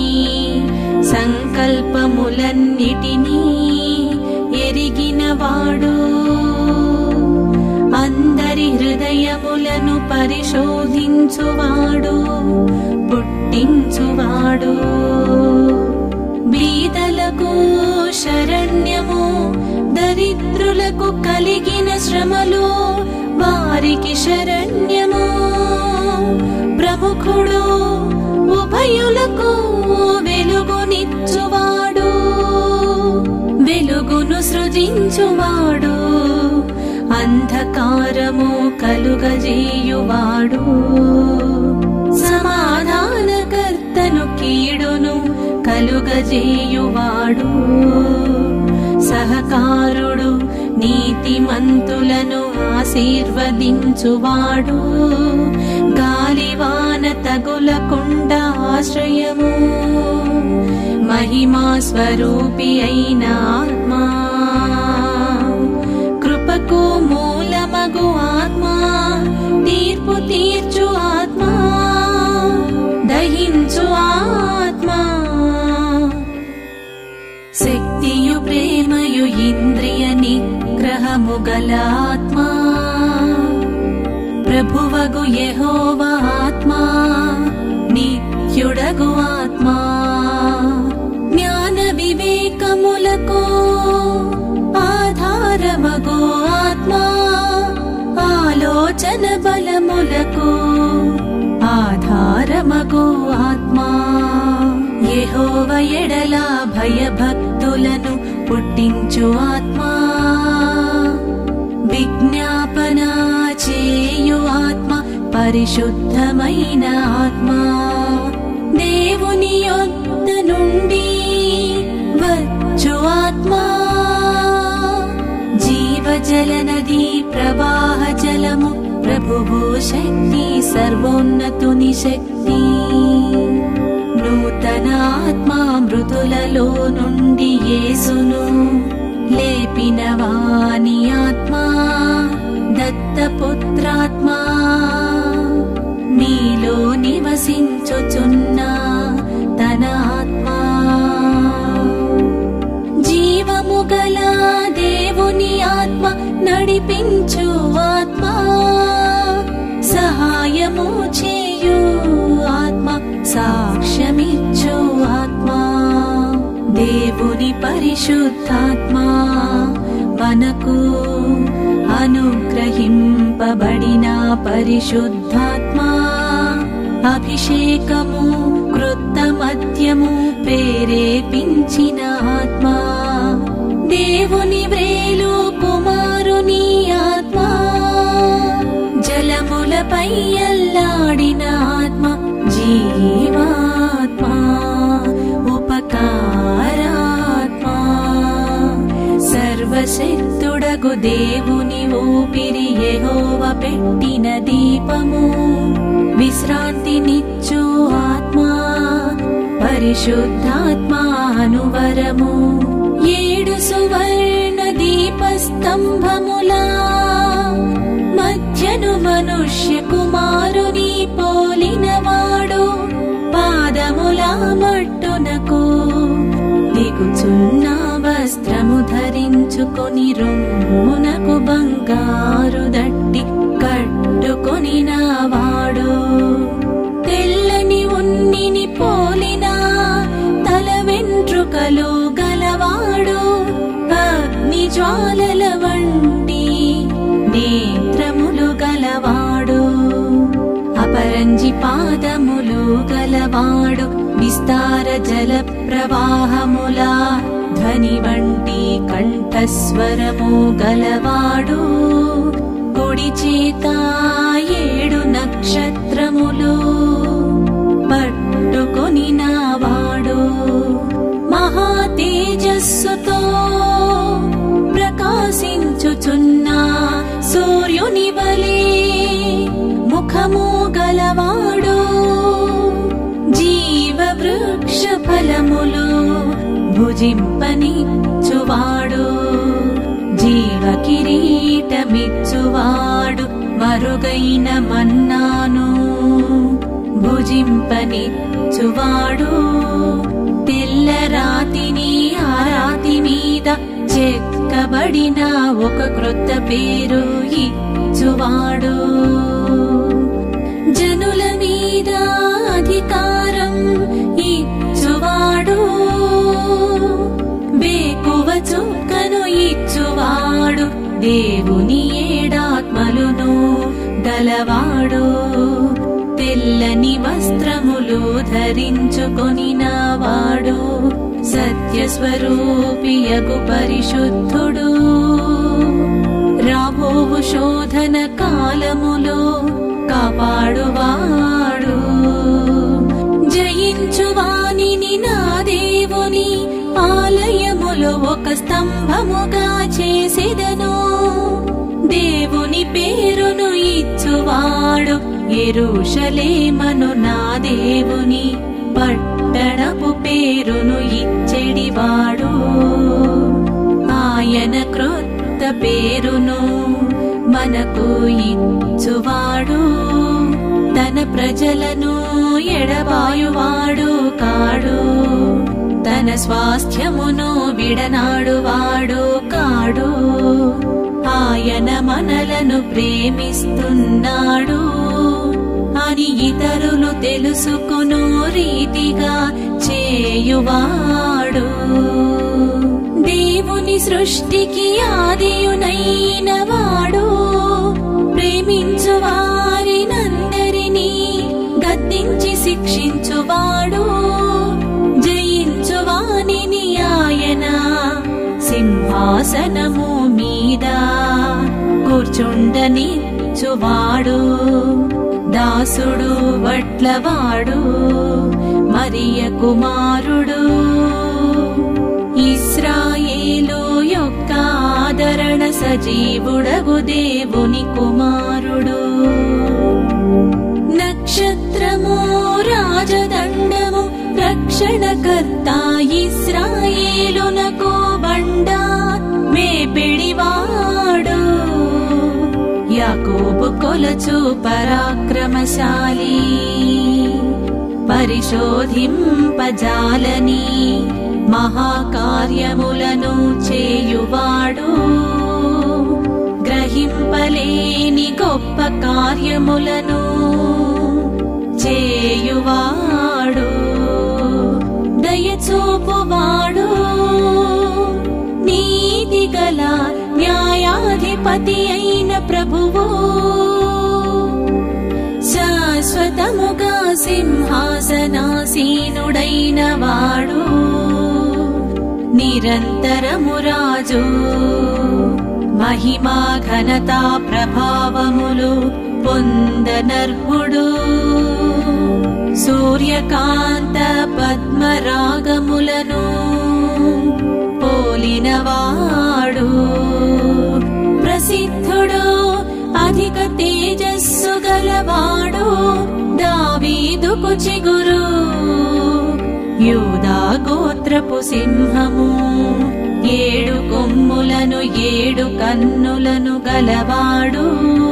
సంకల్పములన్నిటినీ ఎరిగినవాడు అందరి హృదయములను పరిశోధించువాడు పుట్టించువాడు బీదలకు శరణ్యము దరిద్రులకు కలిగిన శ్రమలు వారికి శరణ్యము ప్రముఖుడు ఉభయులకు వెలుగునిచ్చువాడు వెలుగును సృజించువాడు అంధకారము కలుగజేయువాడు సమాధానకర్తను కీడును కలుగజేయువాడు సహకారుడు నీతిమంతులను ఆశీర్వదించువాడు గాలివాన తగులకుండా ఆశ్రయము మహిమా స్వరూపి అయిన ఆత్మా కృపకు మూలమగు ఆత్మా తీర్పు తీర్చు ఆత్మా దహించు ఆత్మా శక్తియు ప్రేమయు ఇంద్రియ నిగ్రహము గల ఆత్మా ప్రభువగు యెహోవ ఆత్మా నిత్యుడగు ఆత్మా జ్ఞాన వివేకములకు ఆధారమగు ఆత్మా ఆలోచన బలములకు ఆధారమగు ఆత్మా యెహోవ ఎడల భయభక్తులను పుట్టించు ఆత్మా విజ్ఞాపన చేయు ఆత్మ పరిశుద్ధమైన ఆత్మ దేవుని యొద్ద నుండి వచ్చు ఆత్మ జీవజల నది ప్రవాహ జలము ప్రభువు శక్తి సర్వోన్నతుని శక్తి నూతన ఆత్మ మృతులలో నుండి యేసును లేపిన వాని ఆత్మ దత్తపుత్రాత్మ మీలో నివసించుచున్న నడిపించు ఆత్మ సహాయము చేయు ఆత్మ సాక్ష్యమిచ్చు ఆత్మ దేవుని పరిశుద్ధాత్మ మనకు అనుగ్రహింపబడిన పరిశుద్ధాత్మ అభిషేకము కృత మధ్యము ప్రేరేపించిన ఆత్మ దేవుని వ్రేలు కుమారుని ఆత్మ జలములపై అల్లాడిన ఆత్మ జీవాత్మ ఉపకారాత్మ సర్వశక్తుడగు దేవుని ఊపిరి యెహోవ పెట్టిన దీపము విశ్రాంతినిచ్చు ఆత్మ పరిశుద్ధాత్మ అనువరము ఏడు సువర్ణ దీపస్తంభములా మధ్యను మనుష్య కుమారుని పోలినవాడు పాదముల మట్టునకు దిగుచున్న వస్త్రము ధరించుకొని రొమ్మునకు బంగారు దట్టి కట్టుకొని వాడు తెల్లని ఉన్నిని పోలిన తల వెంట్రుకలు గలవాడు అగ్ని జ్వాలల వంటి నేత్రములు గలవాడు అపరంజి పాదములు గలవాడు విస్తార జల ప్రవాహముల ధ్వని వంటి కంఠస్వరము గలవాడు కుడి చేత ఏడు నక్షత్రములు పట్టుకొని వాడు మహా తేజస్సుతో ప్రకాశించుచున్న సూర్యుని వలె ముఖము గలవాడు జీవ వృక్ష ఫలములు భుజింపనిచ్చువాడు జీవ కిరీటమిచ్చువాడు మరుగైన మన్నాను భుజింపనిచ్చువాడు తెల్ల రాతిని ఆ రాతి మీద చెక్కబడిన ఒక క్రొత్త పేరు ఇచ్చువాడు జనుల మీద అధికారం ఇచ్చువాడు వేకువ చుక్కను ఇచ్చువాడు దేవుని ఏడాత్మలును గలవాడు తెల్లని వస్త్రములు ధరించుకొని వాడు సత్యస్వరూపియగు పరిశుద్ధుడు రాబోవు శోధన కాలములో కాపాడువాడు జయించు వాణిని నా దేవుని ఆలయములో ఒక స్తంభముగా చేసేదను దేవుని పేరును ఇచ్చువాడు ఎరుషలేమను నా దేవుని పట్టణపు పేరును ఇచ్చెడివాడు ఆయన క్రొత్త పేరును మనకు ఇచ్చువాడు తన ప్రజలను ఎడబాయువాడు కాడు తన స్వాస్థ్యమును విడనాడువాడు కాడు ఆయన మనలను ప్రేమిస్తున్నాడు అని ఇతరులు తెలుసుకును రీతిగా చేయువాడు దేవుని సృష్టికి ఆదియునైన వాడు ప్రేమించు వారినందరినీ గద్దించి శిక్షించువాడు జయించు వానిని ఆయన సింహాసనము మీద కూర్చుండనిచ్చువాడు దాసుడు వట్లవాడు మరియ కుమారుడు ఇస్రాయేలు యొక్క ఆదరణ సజీవుడగు దేవుని కుమారుడు నక్షత్రము రాజదండము రక్షణకర్త ఇస్రాయేలునకు బండ మేపిడివాడు యాకోబు కొలచు పరాక్రమశాలి పరిశోధింపజాలని మహాకార్యములను చేయువాడు సాధింపలేని గొప్ప కార్యములను చేయువాడు దయచూపువాడు నీతి గల న్యాయాధిపతి అయిన ప్రభువు శాశ్వతముగా సింహాసనాసీనుడైన వాడు నిరంతరము రాజు మహిమా ఘనతా ప్రభావములు పొందనర్హుడు సూర్యకాంత పద్మరాగములను పోలినవాడు ప్రసిద్ధుడు అధిక తేజస్సు గలవాడు దావీదుకు చిగురు యూదా గోత్రపు సింహము ఏడు కొమ్ములను ఏడు కన్నులను గలవాడు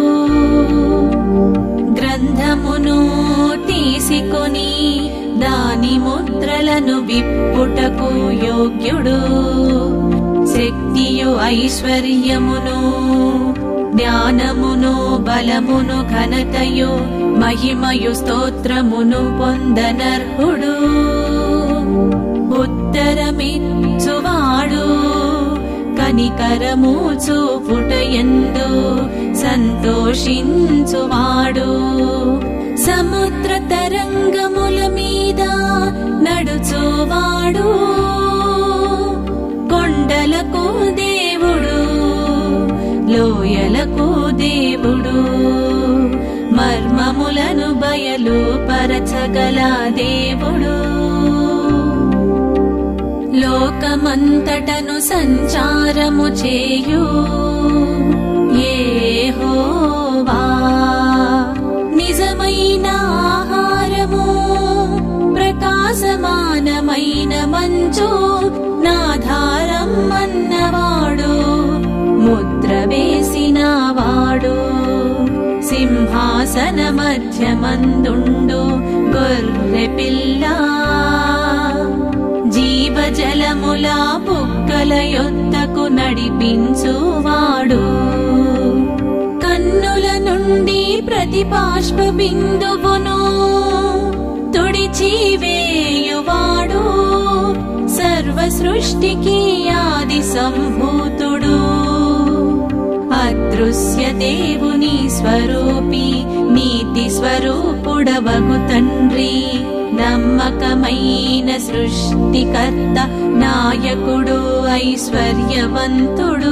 గ్రంథమును తీసుకొని దాని ముద్రలను విప్పుటకు యోగ్యుడు శక్తియు ఐశ్వర్యమును జ్ఞానమును బలమును ఘనతయు మహిమయు స్తోత్రమును పొందనర్హుడు ఉత్తరమిచ్చువాడు కనికరము చూపుటయందు సంతోషించువాడు సముద్ర తరంగముల మీద నడుచువాడు కొండలకు దేవుడు లోయలకు దేవుడు మర్మములను బయలు పరచగల దేవుడు లోకమంతటను సంచారము చేయు యెహోవా నిజమైన ఆహారము ప్రకాశమానమైన మంచు నాధారం అన్నవాడు ముద్ర వేసిన వాడు సింహాసన మధ్యమందుండు గొర్రె పిల్ల జీవజలముల బుక్కల యొద్దకు నడిపించువాడు కన్నుల నుండి ప్రతి బాష్ప బిందువును తుడిచి వేయువాడు సర్వ సృష్టికి ఆది సంభూతుడు అదృశ్య దేవుని స్వరూపి నీతి స్వరూపుడవగు తండ్రి నమ్మకమైన సృష్టికర్త నాయకుడు ఐశ్వర్యవంతుడు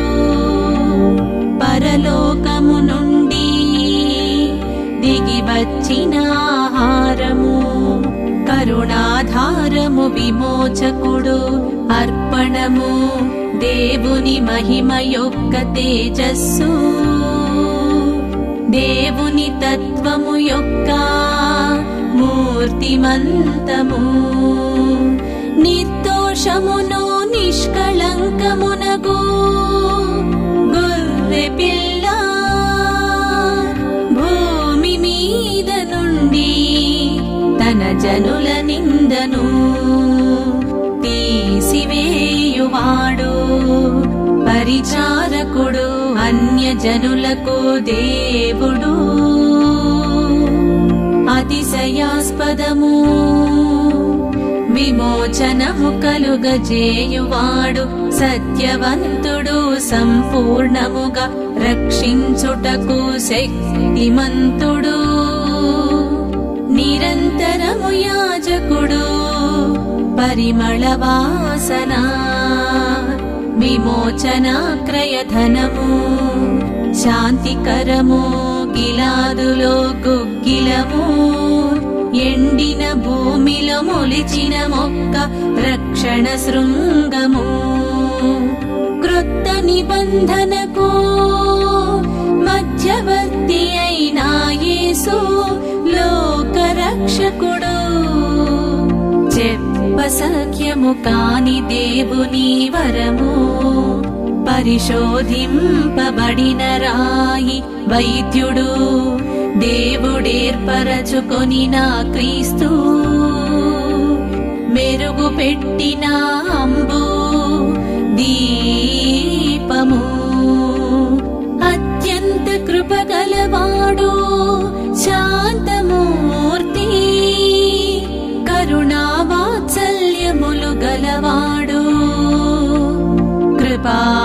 పరలోకము నుండి దిగి వచ్చిన ఆహారము కరుణాధారము విమోచకుడు అర్పణము దేవుని మహిమ యొక్క తేజస్సు దేవుని తత్వము యొక్క మూర్తిమంతము నిర్దోషమును నిష్కళంకమునగు గొర్రె పిల్ల భూమి మీద నుండి తన జనుల నిందను తీసివేయువాడు పరిచారకుడు అన్య జనులకు దేవుడు అతిశయాస్పదము విమోచనము కలుగజేయువాడు సత్యవంతుడు సంపూర్ణముగా రక్షించుటకు శక్తిమంతుడు నిరంతరము యాజకుడు పరిమళ వాసన విమోచన క్రయధనము శాంతికరము గిలాదులో గుగ్గిలము ఎండిన భూమిలో మొలిచిన మొక్క రక్షణ శృంగము క్రొత్త నిబంధనకు మధ్యవర్తి అయిన యేసు లోక రక్షకుడు చెప్ప సఖ్యము కాని దేవుని వరము పరిశోధింపబడిన రాయి వైద్యుడు దేవుడేర్పరచుకొని నా క్రీస్తు మెరుగు పెట్టిన అంబు దీపము అత్య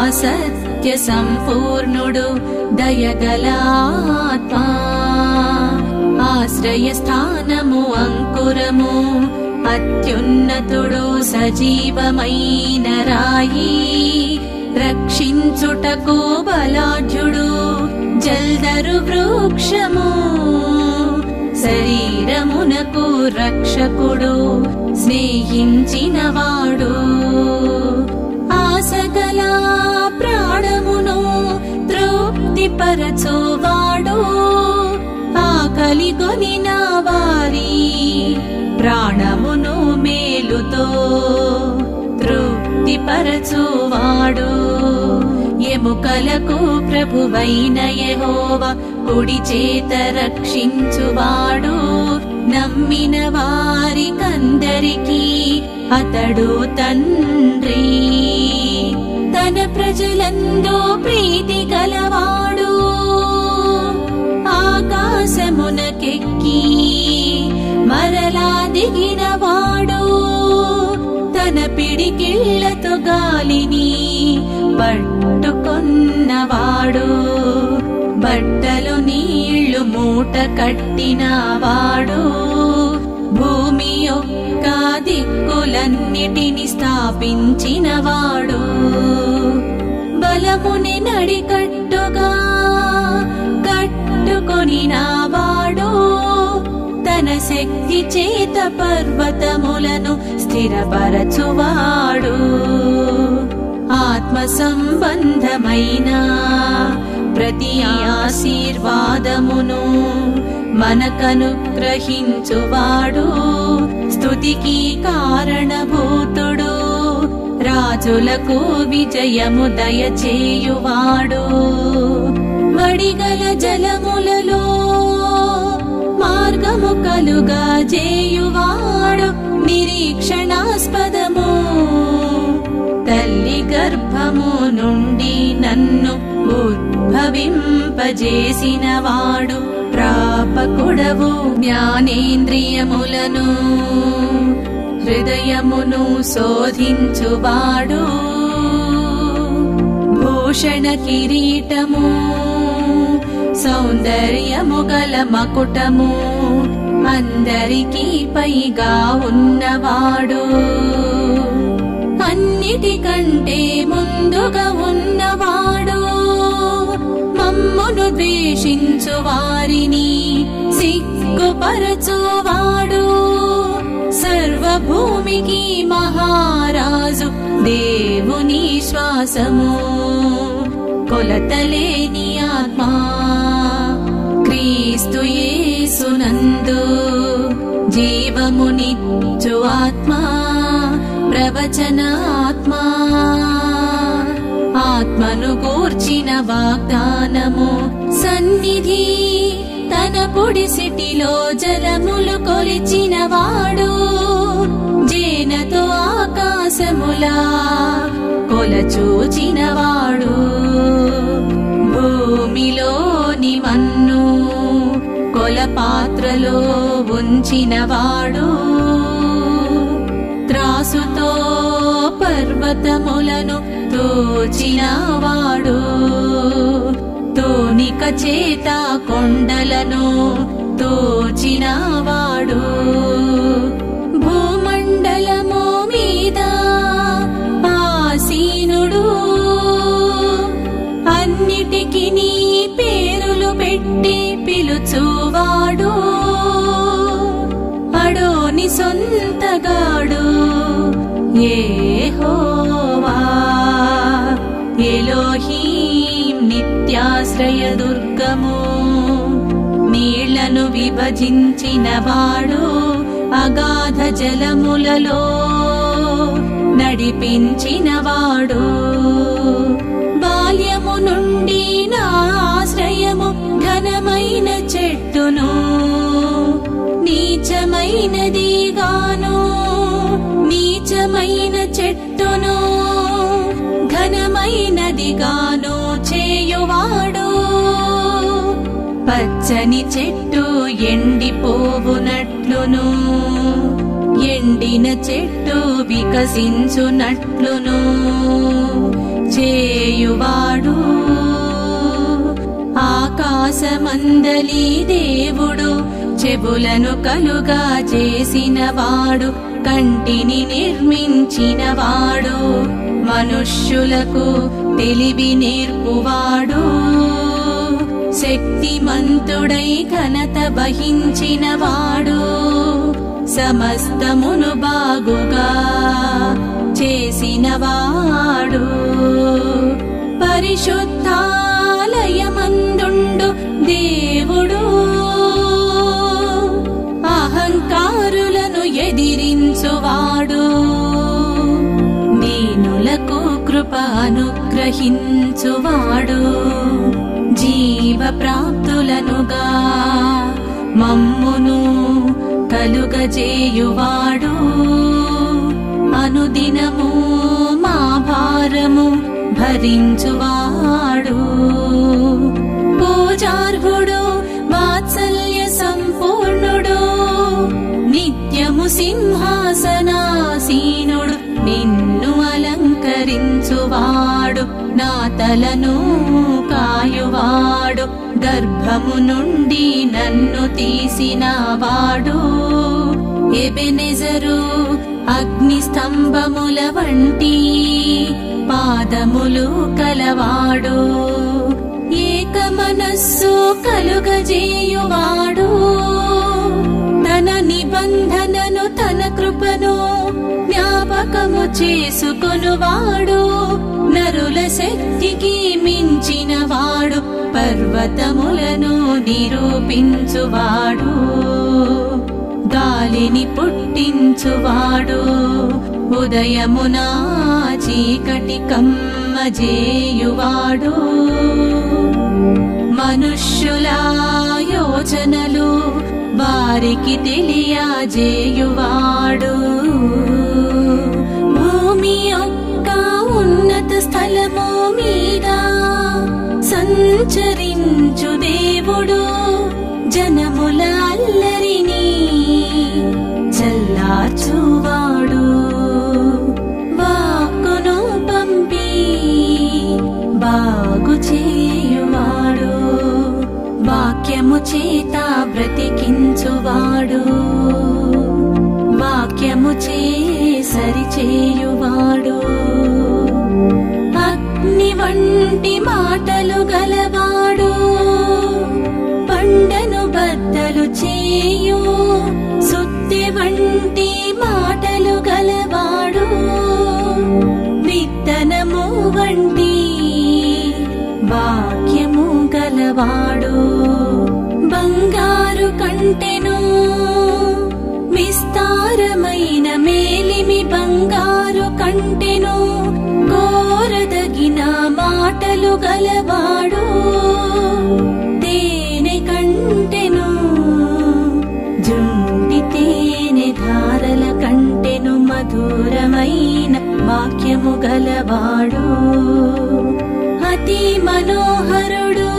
సత్య సంపూర్ణుడు దయగల ఆత్మా ఆశ్రయ స్థానము అంకురము అత్యున్నతుడు సజీవమైన రాయి రక్షించుటకు బలాఢ్యుడు జల్దరు వృక్షము శరీరమునకు రక్షకుడు స్నేహించినవాడు ఆసగల ప్రాణమును తృప్తిపరచువాడు ఆకలి కొనిన వారి ప్రాణమును మేలుతో తృప్తిపరచువాడు ఎముకలకు ప్రభువైన యెహోవ కుడి చేత రక్షించువాడు నమ్మిన వారికందరికీ అతడు తండ్రి తన ప్రజలందో ప్రీతి గలవాడు ఆకాశమునకెక్కి మరలా దిగినవాడు తన పిడికిళ్లతో గాలిని పట్టుకొన్నవాడు బట్టలు నీళ్లు మూట కట్టినవాడు భూమి యొక్క దిక్కులన్నిటిని స్థాపించినవాడు బలముని నడికట్టుగా కట్టుకొని నావాడు తన శక్తి చేత పర్వతములను స్థిరపరచువాడు ఆత్మ సంబంధమైన ప్రతి ఆశీర్వాదమును మనకనుగ్రహించువాడు స్థుతికి కారణభూతుడు రాజులకు విజయము దయచేయువాడు వడిగల జలములలో మార్గము కలుగా చేయువాడు నిరీక్షణాస్పదము తల్లి గర్భము నుండి నన్ను ఉద్భవింపజేసినవాడు ప్రాపకుడవు జ్ఞానేంద్రియములను హృదయమును శోధించువాడు భూషణ కిరీటము సౌందర్యము గల మకుటము అందరికీ పైగా ఉన్నవాడు అన్నిటికంటే ముందుగా ఉన్నవాడు మమ్మును ద్వేషించు వారిని సిగ్గుపరచువాడు సర్వభూమికి మహారాజు దేవుని శ్వాసము కొలతలేని ఆత్మా క్రీస్తు యేసునందు జీవమునిచ్చు ఆత్మా ప్రవచన ఆత్మా ఆత్మను గూర్చిన వాగ్దానము సన్నిధి తన పొడిసిటిలో జలములు కొలిచిన వాడు జేనతో ఆకాశములా కొలచూచినవాడు భూమిలోని మన్ను కొల పాత్రలో ఉంచినవాడు త్రాసుతో పర్వతములను తోచినవాడు తోనిక చేత కొండలను తోచినవాడు భూమండలము మీద ఆసీనుడు అన్నిటికి నీ పేరులు పెట్టి పిలుచువాడు అడోని సొంతగాడు ఏహోవా ఎలోహీం నిత్యాశ్రయ దుర్గము నీళ్లను విభజించినవాడు అగాధ జలములలో నడిపించినవాడు బాల్యము నుండి నా ఆశ్రయము ఘనమైన చెట్టును నీచమైనది గాను నీచమైన చెట్టును ఘనమైనది గాను చేయువాడు పచ్చని చెట్టు ఎండిపోవునట్లును ఎండిన చెట్టు వికసించునట్లును చేయువాడు ఆకాశమందలి దేవుడు చెబులను కలుగా చేసినవాడు కంటిని నిర్మించినవాడు మనుష్యులకు తెలివి నేర్పువాడు శక్తిమంతుడై ఘనత వహించినవాడు సమస్తమును బాగుగా చేసినవాడు పరిశుద్ధాలయమందుండు దేవుడు అహంకారులను ఎదిరించువాడు దీనులకు కృప అనుగ్రహించువాడు జీవ ప్రాప్తులనుగా మమ్మును కలుగజేయువాడు అనుదినము మా భారము భరించువాడు పూజార్హుడు వాత్సల్య సంపూర్ణుడు నిత్యము సింహాసనాసీనుడు నిన్ను అలంకరించువాడు నా తలను కాయువాడు గర్భము నుండి నన్ను తీసినవాడు ఎబెనెజరు అగ్ని స్తంభముల వంటి పాదములు కలవాడు ఏక మనస్సు కలుగజేయువాడు తన నిబంధనను తన కృపను జ్ఞాపకము చేసుకొనువాడు నరుల శక్తికి మించినవాడు పర్వతములను నిరూపించువాడు గాలిని పుట్టించువాడు ఉదయమునా చీకటి కమ్మజేయువాడు మనుష్యుల యోచనలు వారికి తెలియజేయువాడు భూమి యొక్క ఉన్నత స్థలము మీద సంచరించు దేవుడు జనముల అల్లరిని చల్లార్చువాడు వాక్కును పంపి బాగు చేయువాడు వాక్యము చేత బ్రతికించువాడు వాక్యము చే సరిచేయువాడు అగ్ని వంటి మాటలు గలవాడు పండను బద్దలు చేయు సుత్తి వంటి మాటలు గలవాడు విత్తనము వంటి వాక్యము గలవాడు బంగారు కంటెను విస్తారమైన మేలిమి బంగారు కంటెను కోరదగిన మాటలు గలవాడు తేనె కంటెను జుంటి తేనె ధారల కంటెను మధురమైన వాక్యము గలవాడు అతి మనోహరుడు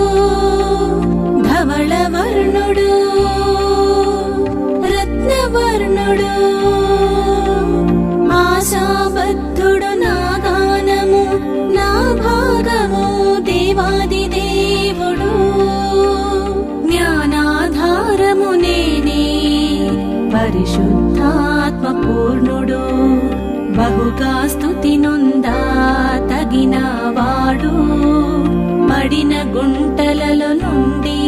ధవళవర్ణుడు రత్నవర్ణుడు ఆశాబద్ధుడు నా గానము నా భాగము దేవాది దేవుడు జ్ఞానాధారము నేనే పరిశుద్ధాత్మ పూర్ణుడు బహుగా స్తుతి నొందా తగిన వాడు పడిన గుంటలలో నుండి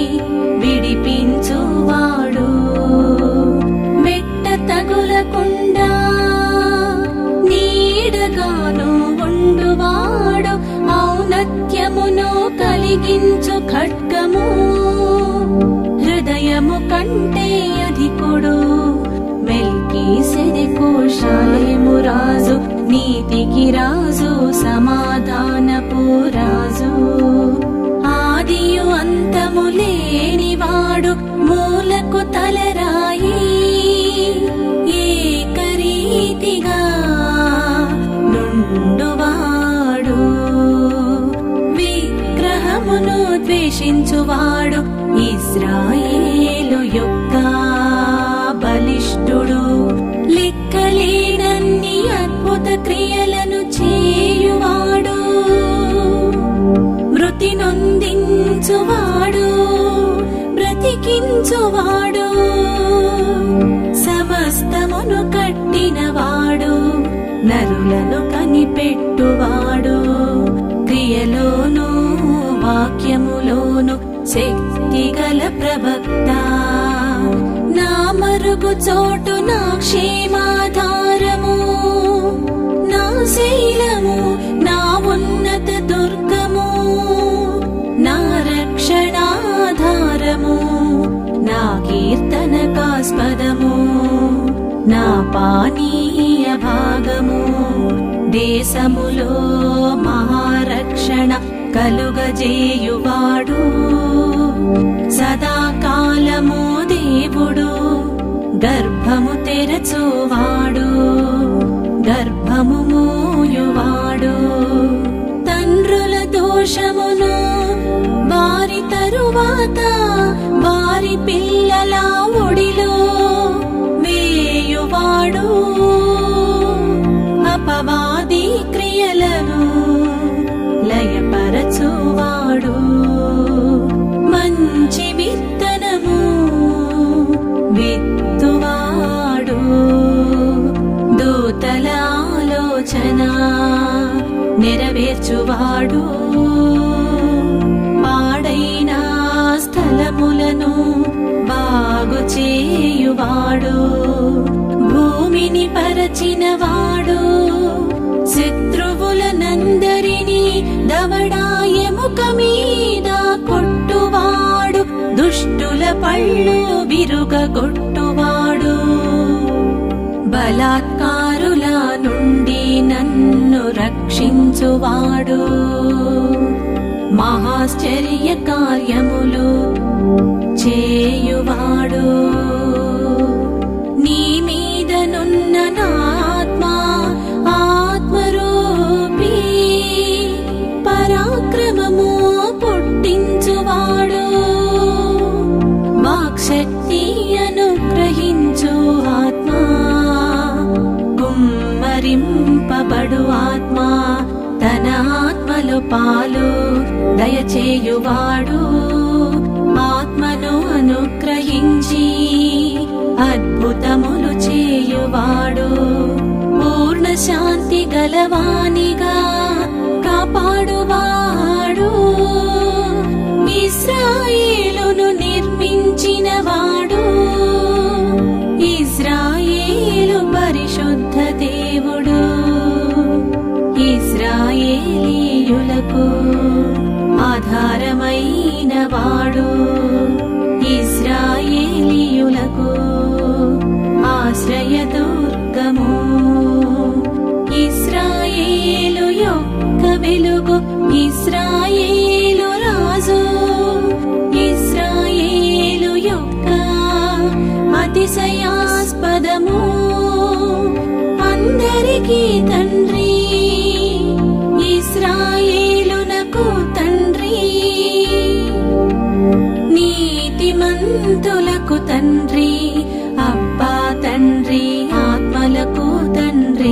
విడిపించువాడు మెట్ట తగులకుండా నీడగాను ఉండువాడు ఔన్నత్యమును కలిగించు ఖడ్గము హృదయము కంటే అధికుడు మెల్కి సెదెకోశాలయము రాజు నీతికి రాజు సమాధానపు రాజు ఆదియు అంతము లేనివాడు మూలకు తలరాయి ఏకరీతిగా నుండువాడు విగ్రహమును ద్వేషించువాడు ఇస్రాయేలు యొక్క బలిష్ఠుడు నిలుచువాడు సమస్తమును కట్టినవాడు నరులను కనిపెట్టువాడు క్రియలోను వాక్యములోను శక్తిగల ప్రవక్త నా మరుగు చోటు నా క్షేమాధారము నా శైలము నా ఉన్నత దుర్గము నా రక్షణాధారము నా కీర్తనకాస్పదము నా పానీయ భాగము దేశములో మహారక్షణ కలుగజేయువాడు సదాకాలము దేవుడు గర్భము తెరచువాడు గర్భము మూయువాడు తండ్రుల దోషమును వారి తరువాత వారి పిల్లల ఒడిలో వేయువాడు అపవాది క్రియలను లయపరచువాడు మంచి విత్తనము విత్తువాడు దూతల ఆలోచన నెరవేర్చువాడు పాడైన స్థలములను బాగు చేయువాడు భూమిని పరచినవాడు శత్రువులనందరినీ దవడాయముక మీద కొట్టువాడు దుష్టుల పళ్ళు విరుగగొట్టువాడు బలాత్కారుల నుండి నన్ను రక్షించువాడు మహాశ్చర్య కార్యములు చేయువాడు నీ మీదనున్న నా ఆత్మ ఆత్మరూపీ పరాక్రమము పుట్టించువాడు వాక్శక్తి అనుగ్రహించు ఆత్మ కుమ్మరింపబడు ఆత్మ తన ఆత్మలు పాలు దయచేయువాడు ఆత్మను అనుగ్రహించి అద్భుతములు చేయువాడు పూర్ణ శాంతి గలవానిగా కాపాడువాడు ఇస్రాయేలును నిర్మించినవాడు ఇస్రాయేలు పరిశుద్ధ దేవుడు ఇస్రాయేలీయులకు ఆధారమైన వాడు ఇస్రాయేలీయులకు ఆశ్రయదుర్గము ఇస్రాయేలు యొక్క వెలుగు ఇస్రాయేలు రాజు ఇస్రాయేలు యొక్క అతిశయాస్పదము అందరికీ తండ్రి ఇస్రాయేలునకు తండ్రి నీతిమంతులకు తండ్రి అబ్బా తండ్రి ఆత్మలకు తండ్రి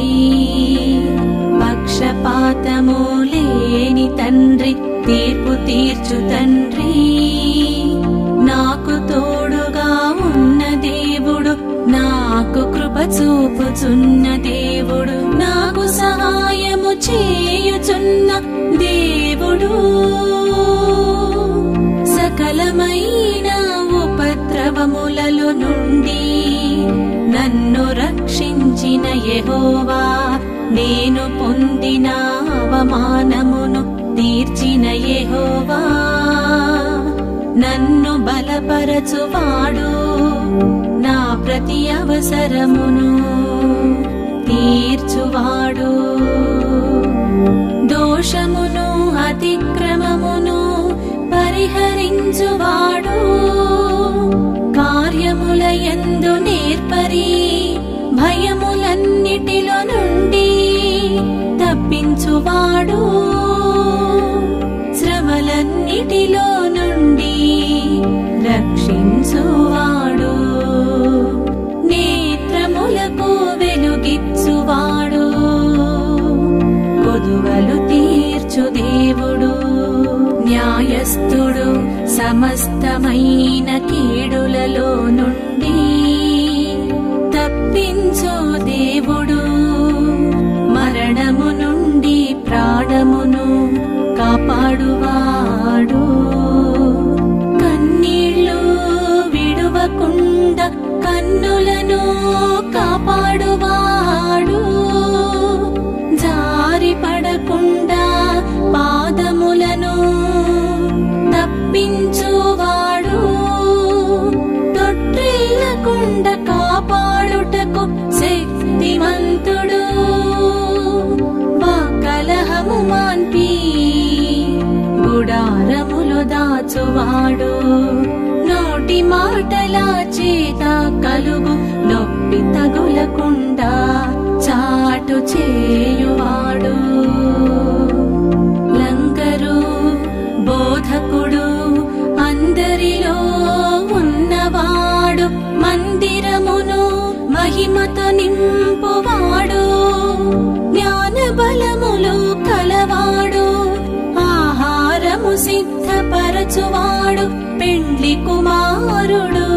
పక్షపాతము లేని తండ్రి తీర్పు తీర్చు తండ్రి నాకు తోడుగా ఉన్న దేవుడు నాకు కృప చూపుచున్న దేవుడు నాకు సహాయము చేయుచున్న దేవుడు సకలమైన ఉపద్రవములలో నుండి నన్ను రక్షించిన యెహోవా నేను పొందిన అవమానమును తీర్చిన యెహోవా నన్ను బలపరచువాడు నా ప్రతి అవసరమును తీర్చువాడు దోషమును అతిక్రమమును పరిహరించువాడు కార్యముల యందు నేర్పరి భయములన్నిటిలో నుండి తప్పించువాడు శ్రమలన్నిటిలో నుండి రక్షించువాడు నేత్రములకు వెలుగిచ్చువాడు కొదువలు తీర్చు దేవుడు న్యాయస్థుడు సమస్తమైన కీడులలో నుండి తప్పించు దేవుడు మరణము నుండి ప్రాణమును కాపాడువాడు కన్నీళ్ళు విడువకుండా కన్నులను కాపాడువాడు జారి పడకుండా పాదములను తప్పించువాడు తొట్టిల్లకుండా కాపాడుటకు శక్తిమంతుడు కలహము మాన్పి గుడారములు దాచువాడు నోటి మాటల చేత కలుగు నొప్పి తగులకుండా చాటు చేయువాడు లంగరు బోధకుడు అందరిలో ఉన్నవాడు మందిరమును మహిమతో నింపువాడు జ్ఞాన బలములు కలవాడు ఆహారము సిద్ధపరచువాడు పెండ్లి కుమారుడు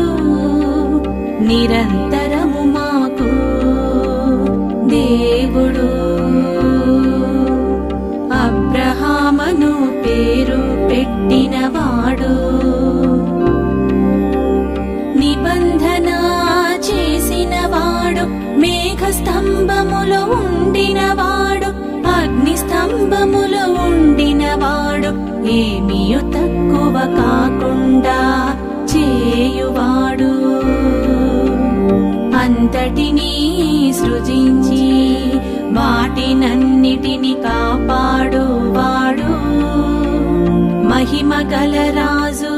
నిరంతరము మాకు దేవుడు అబ్రహామను పేరు పెట్టినవాడు నిబంధన చేసినవాడు మేఘ స్తంభములో ఉండినవాడు అగ్ని స్తంభములో ఉండినవాడు ఏమియు తక్కువ కాకుండా చేయువాడు అంతటినీ సృజించి వాటినన్నిటిని కాపాడువాడు మహిమ గల రాజు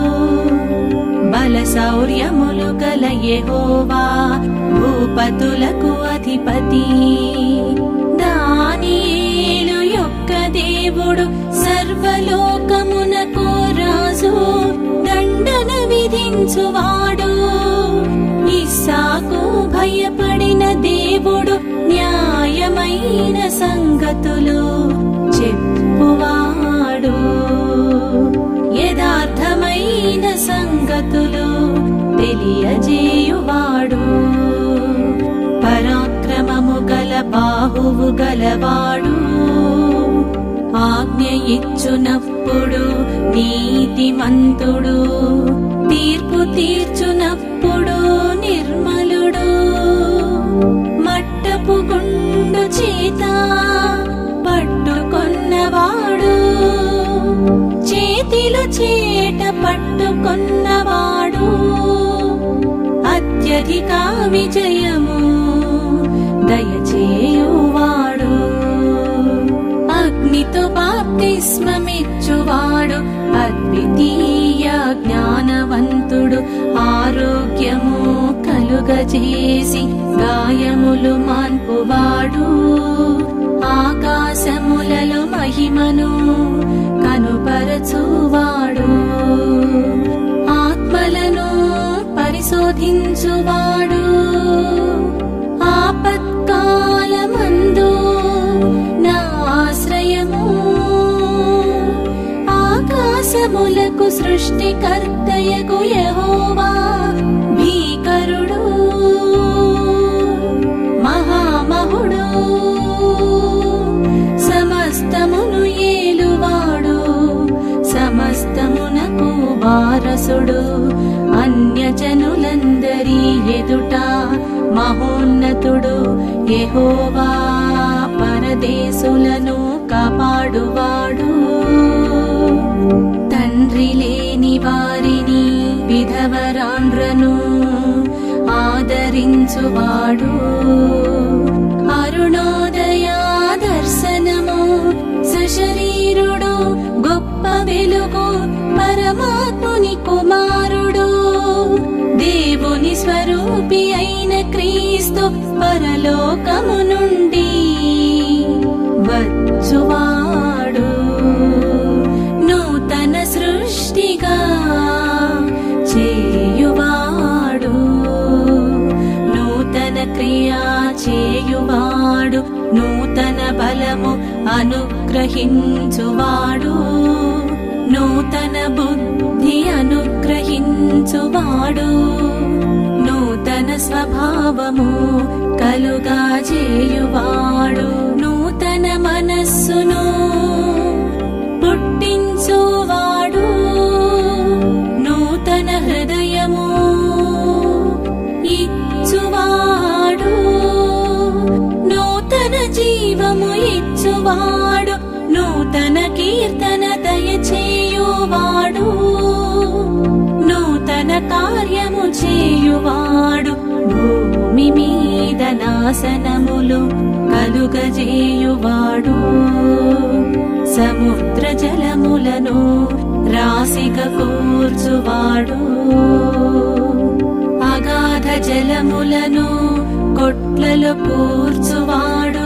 బల శౌర్యములు గల యెహోవా భూపతులకు అధిపతి దానియేలు యొక్క దేవుడు సర్వలోకమునకు రాజు దండన విధించువాడు ఇస్సాకు భయపడిన దేవుడు న్యాయమైన సంగతులు చెప్పువాడు యథార్థమైన సంగతులు తెలియజేయువాడు పరాక్రమము గల బాహువు గలవాడు ఆజ్ఞ ఇచ్చునప్పుడు నీతిమంతుడు తీర్పు తీర్చునప్పుడు నిర్మలుడు మట్టపు గుండు చేత పట్టుకొన్నవాడు చేతిలో చేట పట్టుకొన్నవాడు అత్యధిక విజయము దయచేయువాడు అగ్నితో బాప్తిస్మమిచ్చువాడు అద్వితీయ జ్ఞానవంతుడు ఆరోగ్యము కలుగజేసి గాయములు మాన్పువాడు ఆకాశములలో మహిమను కనుపరచువాడు ఆత్మలను పరిశోధించువాడు ఆపత్కాలమందు నా ఆశ్రయము ఆకాశములకు సృష్టికర్తయగు యెహోవా భీకరుడు మహామహుడు సమస్తమును ఏలువాడు సమస్తమునకు వారసుడు అన్యజనులందరి ఎదుట మహోన్నతుడు యెహోవా పరదేశులను కాపాడువాడు తండ్రి లేని వారిని విధవరాండ్రను ఆదరించువాడు అరుణోదయ దర్శనము సశరీరుడు గొప్ప వెలుగు పరమాత్ముని కుమారుడు దేవుని స్వరూపి అయిన క్రీస్తు పరలోకము నుండి వచ్చువాడు నూతన సృష్టిగా చేయువాడు నూతన క్రియా చేయువాడు నూతన బలము అనుగ్రహించువాడు నూతన బుద్ధి పుట్టించువాడు నూతన స్వభావము కలుగా చేయువాడు నూతన మనస్సును పుట్టించువాడు నూతన హృదయము ఇచ్చువాడు నూతన జీవము ఇచ్చువాడు నూతన కీర్తన దయచేయువాడు నూతన కార్యము చేయువాడు భూమి మీద నాశనములు కలుగజేయువాడు సముద్ర జలములను రాశిగా కూర్చువాడు అగాధ జలములను కొట్లలో కూర్చువాడు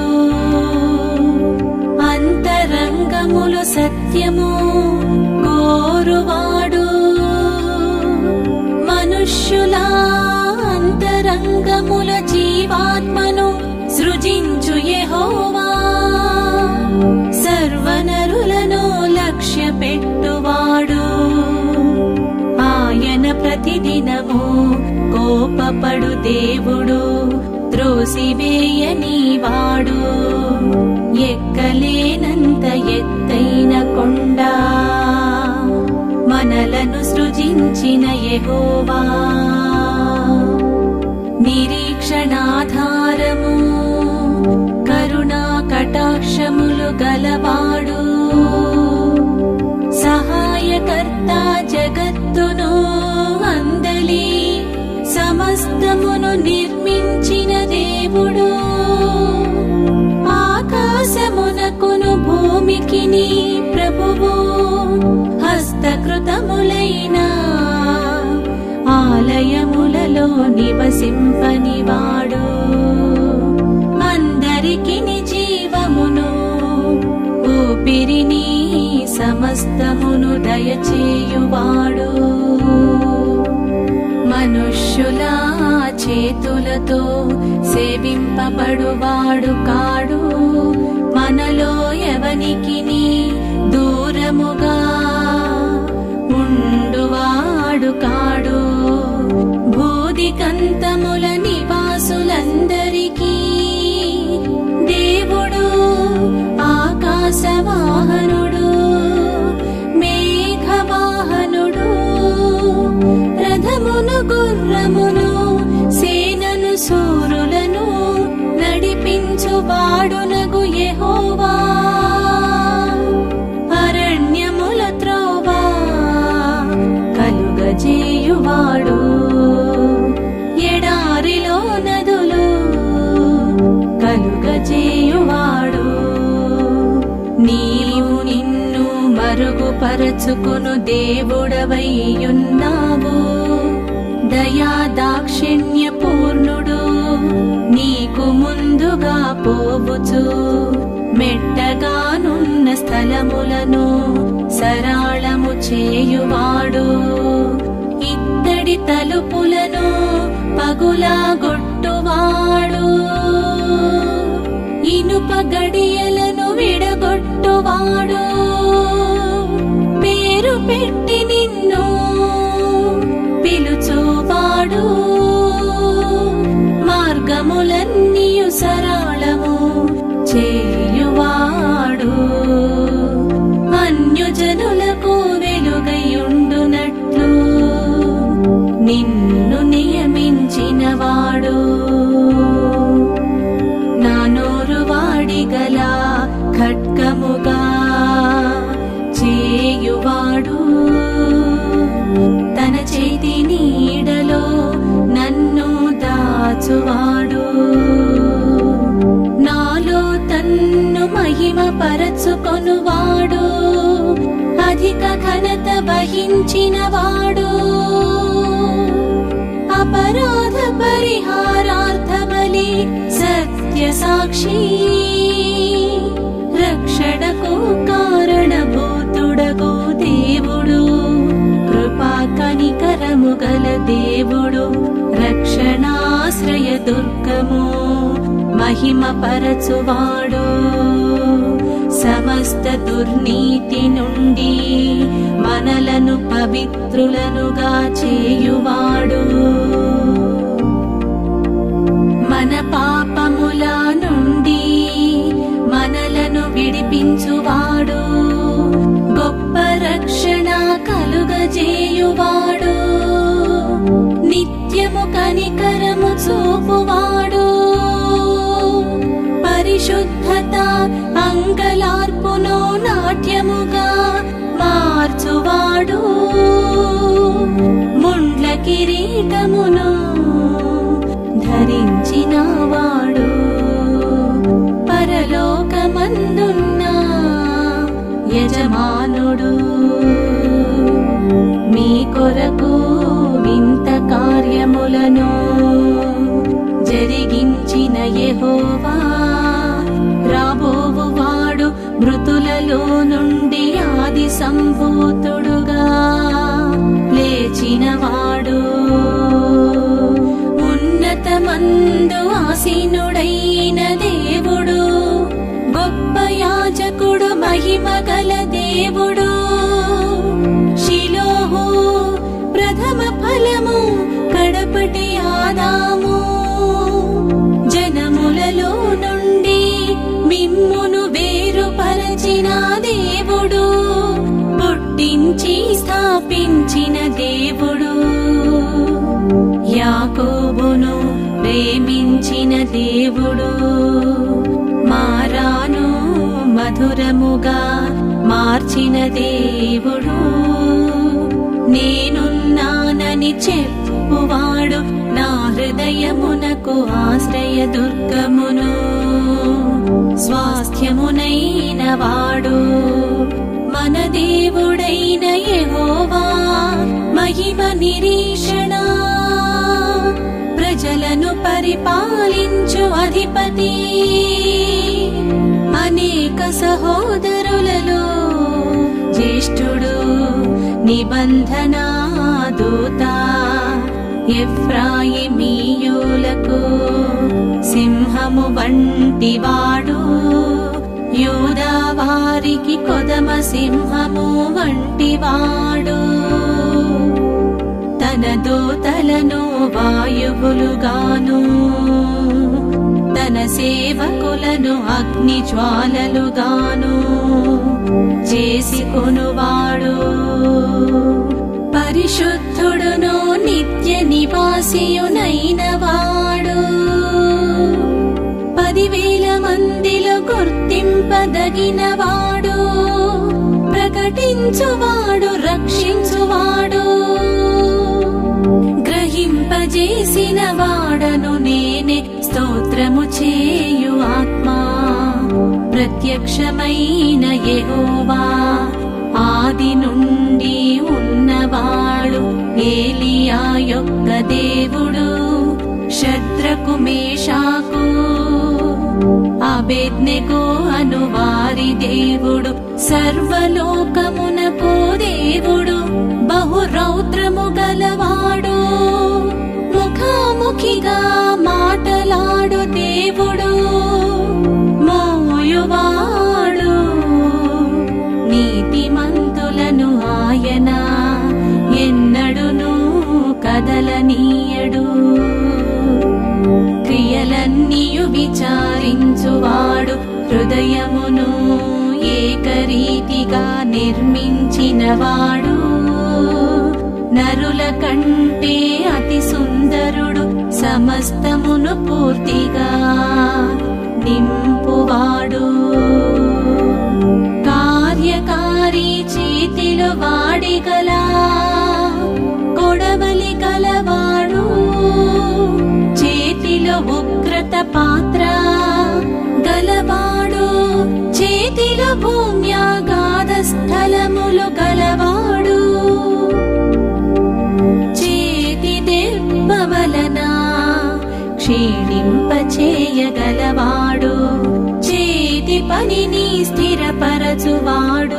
అంతరంగములు సత్యము కోరువాడు మనుష్యుల అంతరంగముల జీవాత్మను సృజించు యెహోవా సర్వనరులను లక్ష్య పెట్టువాడు ఆయన ప్రతిదినము కోపపడు దేవుడు త్రోసివేయని వాడు ఎక్కలేనంత ఎత్తైన కొండ మనలను సృజించిన యెహోవా నిరీక్షణాధారము కరుణా కటాక్షములు గలవాడు సహాయకర్త జగత్తును అందలి సమస్తమును నిర్మించిన దేవుడు ఆకాశమునకును భూమికి నీ ప్రభువు హస్తకృతములైన ఆలయములలో నివసింపనివాడు అందరికి జీవమును ఊపిరిని సమస్తమును దయచేయువాడు మనుష్యుల చేతులతో సేవింపబడువాడు కాడు మనలో ఎవనికి దూరముగా ఉండువాడు కాడు భూదికంతముల నివాసులందరికీ దేవుడు ఆకాశవాహనుడు మేఘవాహనుడు రథమును గుర్రమును సేనను సూరులను నడిపించువాడునగు యెహోవా అరణ్యముల త్రోవా కలుగజేయువాడు ఎడారిలో నదులు కలుగజేయువాడు నీవు నిన్ను మరుగుపరచుకును దేవుడవైయున్నావు దయా దాక్షిణ్య పూర్ణుడు నీకు ముందుగా పోవుచు మెట్టగానున్న స్థలములను సరాళము చేయువాడు ఇత్తడి తలుపులను పగులాగొట్టువాడు ఇనుప గడియలను విడగొట్టువాడు పేరు పెట్టి నిన్ను పిలుచువాడు మార్గములన్నీయు సరళము చేయువాడు అన్యుజనులకు వెలుగయుండునట్లు నిన్ను నియమించినవాడు నా నోరు వాడిగల ఖడ్గముగా చేయువాడు తన చేతి నీడలో నన్ను దాచువాడు నాలో తన్ను మహిమ పరచుకొనువాడు అధిక ఘనత వహించినవాడు అపరాధ పరిహారార్థ బలి సత్య సాక్షి రక్షణకు కారణభూతుడగు దేవుడు కృపా కనికరము గల దేవుడు రక్షణాశ్రయ దుర్గము మహిమ పరచువాడు సమస్త దుర్నీతి నుండి మనలను ప పవిత్రులనుగా చేయువాడు మన పాపముల నుండి మనలను విడిపించువాడు గొప్ప రక్షణ కలుగజేయువాడు నిత్యము కనికరము చూపువాడు పరిశుద్ధత అంగలార్పును నాట్యముగా మార్చువాడు ముండ్ల కిరీటమును ధరించినవాడు పరలోకమందున్న యజమానుడు మీ కొరకు వింత కార్యములను జరిగించిన యెహోవా రాబోవువాడు మృతులలో నుండి ఆది సంభూతుడుగా లేచినవాడు ఉన్నతమందు ఆసీనుడైన దేవుడు గొప్ప యాజకుడు మహిమ గల దేవుడు శిలోహు ప్రథమ ఫలము కడపటి ఆదాము జనములలో నుండి మిమ్మును వేరుపరచిన దేవుడు పుట్టించి స్థాపించిన దేవుడు యాకోబును ప్రేమించిన దేవుడు మారాను మధురముగా మార్చిన దేవుడు నేనున్నానని చెప్పువాడు నా హృదయమునకు ఆశ్రయ దుర్గమును స్వాస్థ్యమునైన వాడు మన దేవుడైన యెహోవా మహిమ నిరీక్షణ ప్రజలను పరిపాలించు అధిపతి అనేక సహోదరులలో జ్యేష్ఠుడు నిబంధన దూత ఎఫ్రాయిమీయులకు సింహము వంటివాడు యూదా వారికి కొదమ సింహము వంటివాడు తన దూతలను వాయువులుగాను తన సేవకులను అగ్ని జ్వాలలుగాను చేసి కొనువాడు పరిశుద్ధుడును నిత్య నివాసియునైన వాడు పదివేల మందిలో గుర్తింపదగిన వాడు ప్రకటించువాడు రక్షించువాడు గ్రహింపజేసిన వాడను నేనే స్తోత్రము చేయు ఆత్మా ప్రత్యక్షమైన యెహోవా ఆది నుండి ఉన్నవాడు ఏలియా యొక్క దేవుడు శద్రకు మేషాకు అబెద్నెగో అను వారి దేవుడు సర్వలోకమునకు దేవుడు బహురౌద్రము గలవాడు ముఖాముఖిగా మాటలాడు దేవుడు మోయువాడు నీతిమంతులను ఆయన ఎన్నడును కదలనీయడు క్రియలన్నీయు విచారించువాడు హృదయమును ఏకరీతిగా నిర్మించినవాడు నరుల కంటే అతి సుందరుడు సమస్తమును పూర్తిగా నింపువాడు కార్యకారి చేతిలో వాడిగలా కొడవలి గలవాడు చేతిలో ఉగ్రత పాత్ర గలవాడు చేతిలో భూమ్యాగాధ స్థలములు గలవాడు చేతి దెబ్బ వలన క్షీణింపచేయగలవాడు చేతి పనిని స్థిరపరచువాడు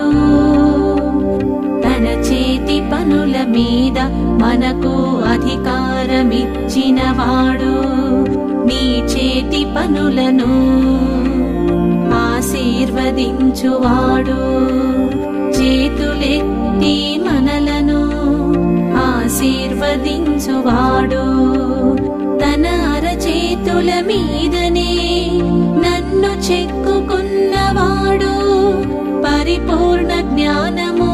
తన చేతి పనుల మీద మనకు అధికారమిచ్చినవాడు నీ చేతి పనులను ఆశీర్వదించువాడు చేతులెత్తి మనలను వధించువాడు తన అరచేతుల మీదనే నన్ను చెక్కుకున్నవాడు పరిపూర్ణ జ్ఞానము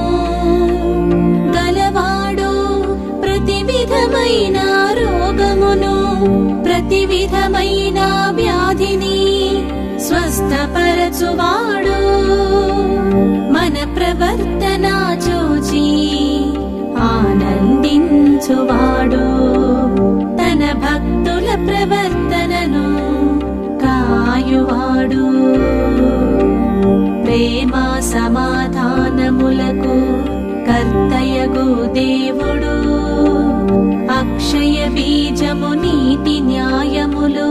గలవాడు ప్రతి విధమైన రోగమును ప్రతి విధమైన వ్యాధిని స్వస్థపరచువాడు మన ప్రవర్తన చూచి ఆనందించువాడు తన భక్తుల ప్రవర్తనను కాయువాడు ప్రేమ సమాధానములకు కర్తయగు దేవుడు అక్షయ బీజము నీతి న్యాయములు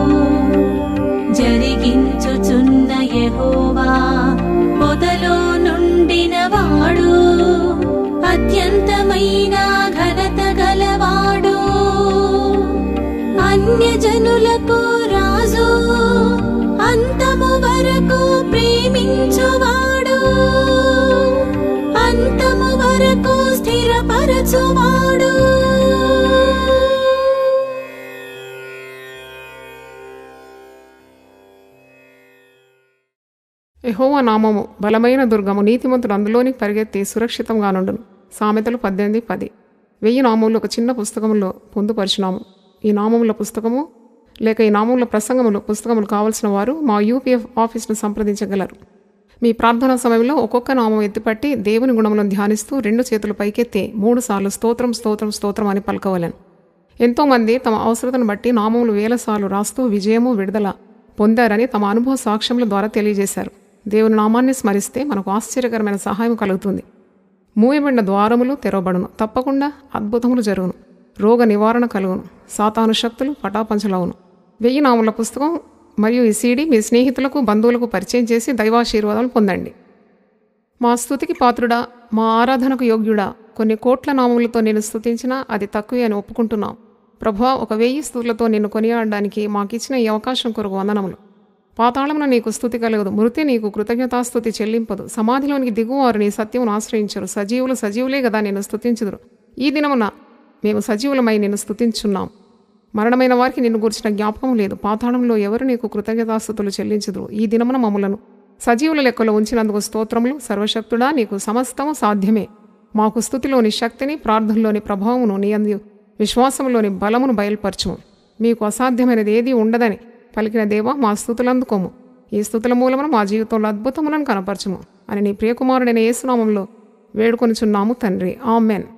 జరిగించుచున్న యెహోవా పొదలో నుండిన వాడు అత్యంతమైన ఘనత గలవాడు అన్యజనులకు రాజు అంతము వరకు ప్రేమించువాడు అంతము వరకు స్థిరపరచువాడు యెహోవా నామము బలమైన దుర్గము నీతిమంతుడు అందులోనికి పరిగెత్తి సురక్షితంగా నుండును సామెతలు పద్దెనిమిది పది వెయ్యి నామములు ఒక చిన్న పుస్తకంలో పొందుపరిచినాము ఈ నామముల పుస్తకము లేక ఈ నామముల ప్రసంగములు పుస్తకములు కావలసిన వారు మా యూపీఎఫ్ ఆఫీస్ను సంప్రదించగలరు మీ ప్రార్థనా సమయంలో ఒక్కొక్క నామం ఎత్తిపట్టి దేవుని గుణములను ధ్యానిస్తూ రెండు చేతులు పైకెత్తి మూడు సార్లు స్తోత్రం స్తోత్రం స్తోత్రం అని పలకవలను ఎంతోమంది తమ అవసరతను బట్టి నామములు వేల సార్లు రాస్తూ విజయము విడుదల పొందారని తమ అనుభవ సాక్ష్యముల ద్వారా తెలియజేశారు దేవుని నామాన్ని స్మరిస్తే మనకు ఆశ్చర్యకరమైన సహాయం కలుగుతుంది మూయబడిన ద్వారములు తెరవబడును తప్పకుండా అద్భుతములు జరుగును రోగ నివారణ కలుగును సాతాను శక్తులు పటాపంచలవును వెయ్యి నాముల పుస్తకం మరియు ఈ సీడీ మీ స్నేహితులకు బంధువులకు పరిచయం చేసి దైవాశీర్వాదాలు పొందండి మా స్తుతికి పాత్రుడా మా ఆరాధనకు యోగ్యుడా కొన్ని కోట్ల నామములతో నేను స్తుతించినా అది తక్కువే అని ఒప్పుకుంటున్నాం ప్రభా ఒక వెయ్యి స్తుతులతో నిన్ను కొనియాడడానికి మాకిచ్చిన ఈ అవకాశం కొరకు వందనములు పాతాళమున నీకు స్థుతి కలగదు మృతి నీకు కృతజ్ఞతాస్థుతి చెల్లింపదు సమాధిలోనికి దిగువారు నీ సత్యమును ఆశ్రయించరు సజీవులు సజీవులే కదా నేను స్తుతించుదురు ఈ దినమున మేము సజీవులమై నిన్ను స్తుతించున్నాం మరణమైన వారికి నిన్ను గురించిన జ్ఞాపకం లేదు పాతాళంలో ఎవరు నీకు కృతజ్ఞతాస్థుతులు చెల్లించుదురు ఈ దినమున మమ్ములను సజీవుల లెక్కలో ఉంచినందుకు స్తోత్రములు సర్వశక్తుడా నీకు సమస్తము సాధ్యమే మాకు స్థుతిలోని శక్తిని ప్రార్థనలోని ప్రభావమును నీ అందు విశ్వాసంలోని బలమును బయలుపరచుము మీకు అసాధ్యమైనది ఏదీ ఉండదని పలికిన దేవ మా స్థుతులందుకోము ఈ స్థుతుల మూలమున మా జీవితంలో అద్భుతములను కనపరచుము అని నీ ప్రియకుమారుడైన యేసునామంలో వేడుకొనిచున్నాము తండ్రి ఆమెన్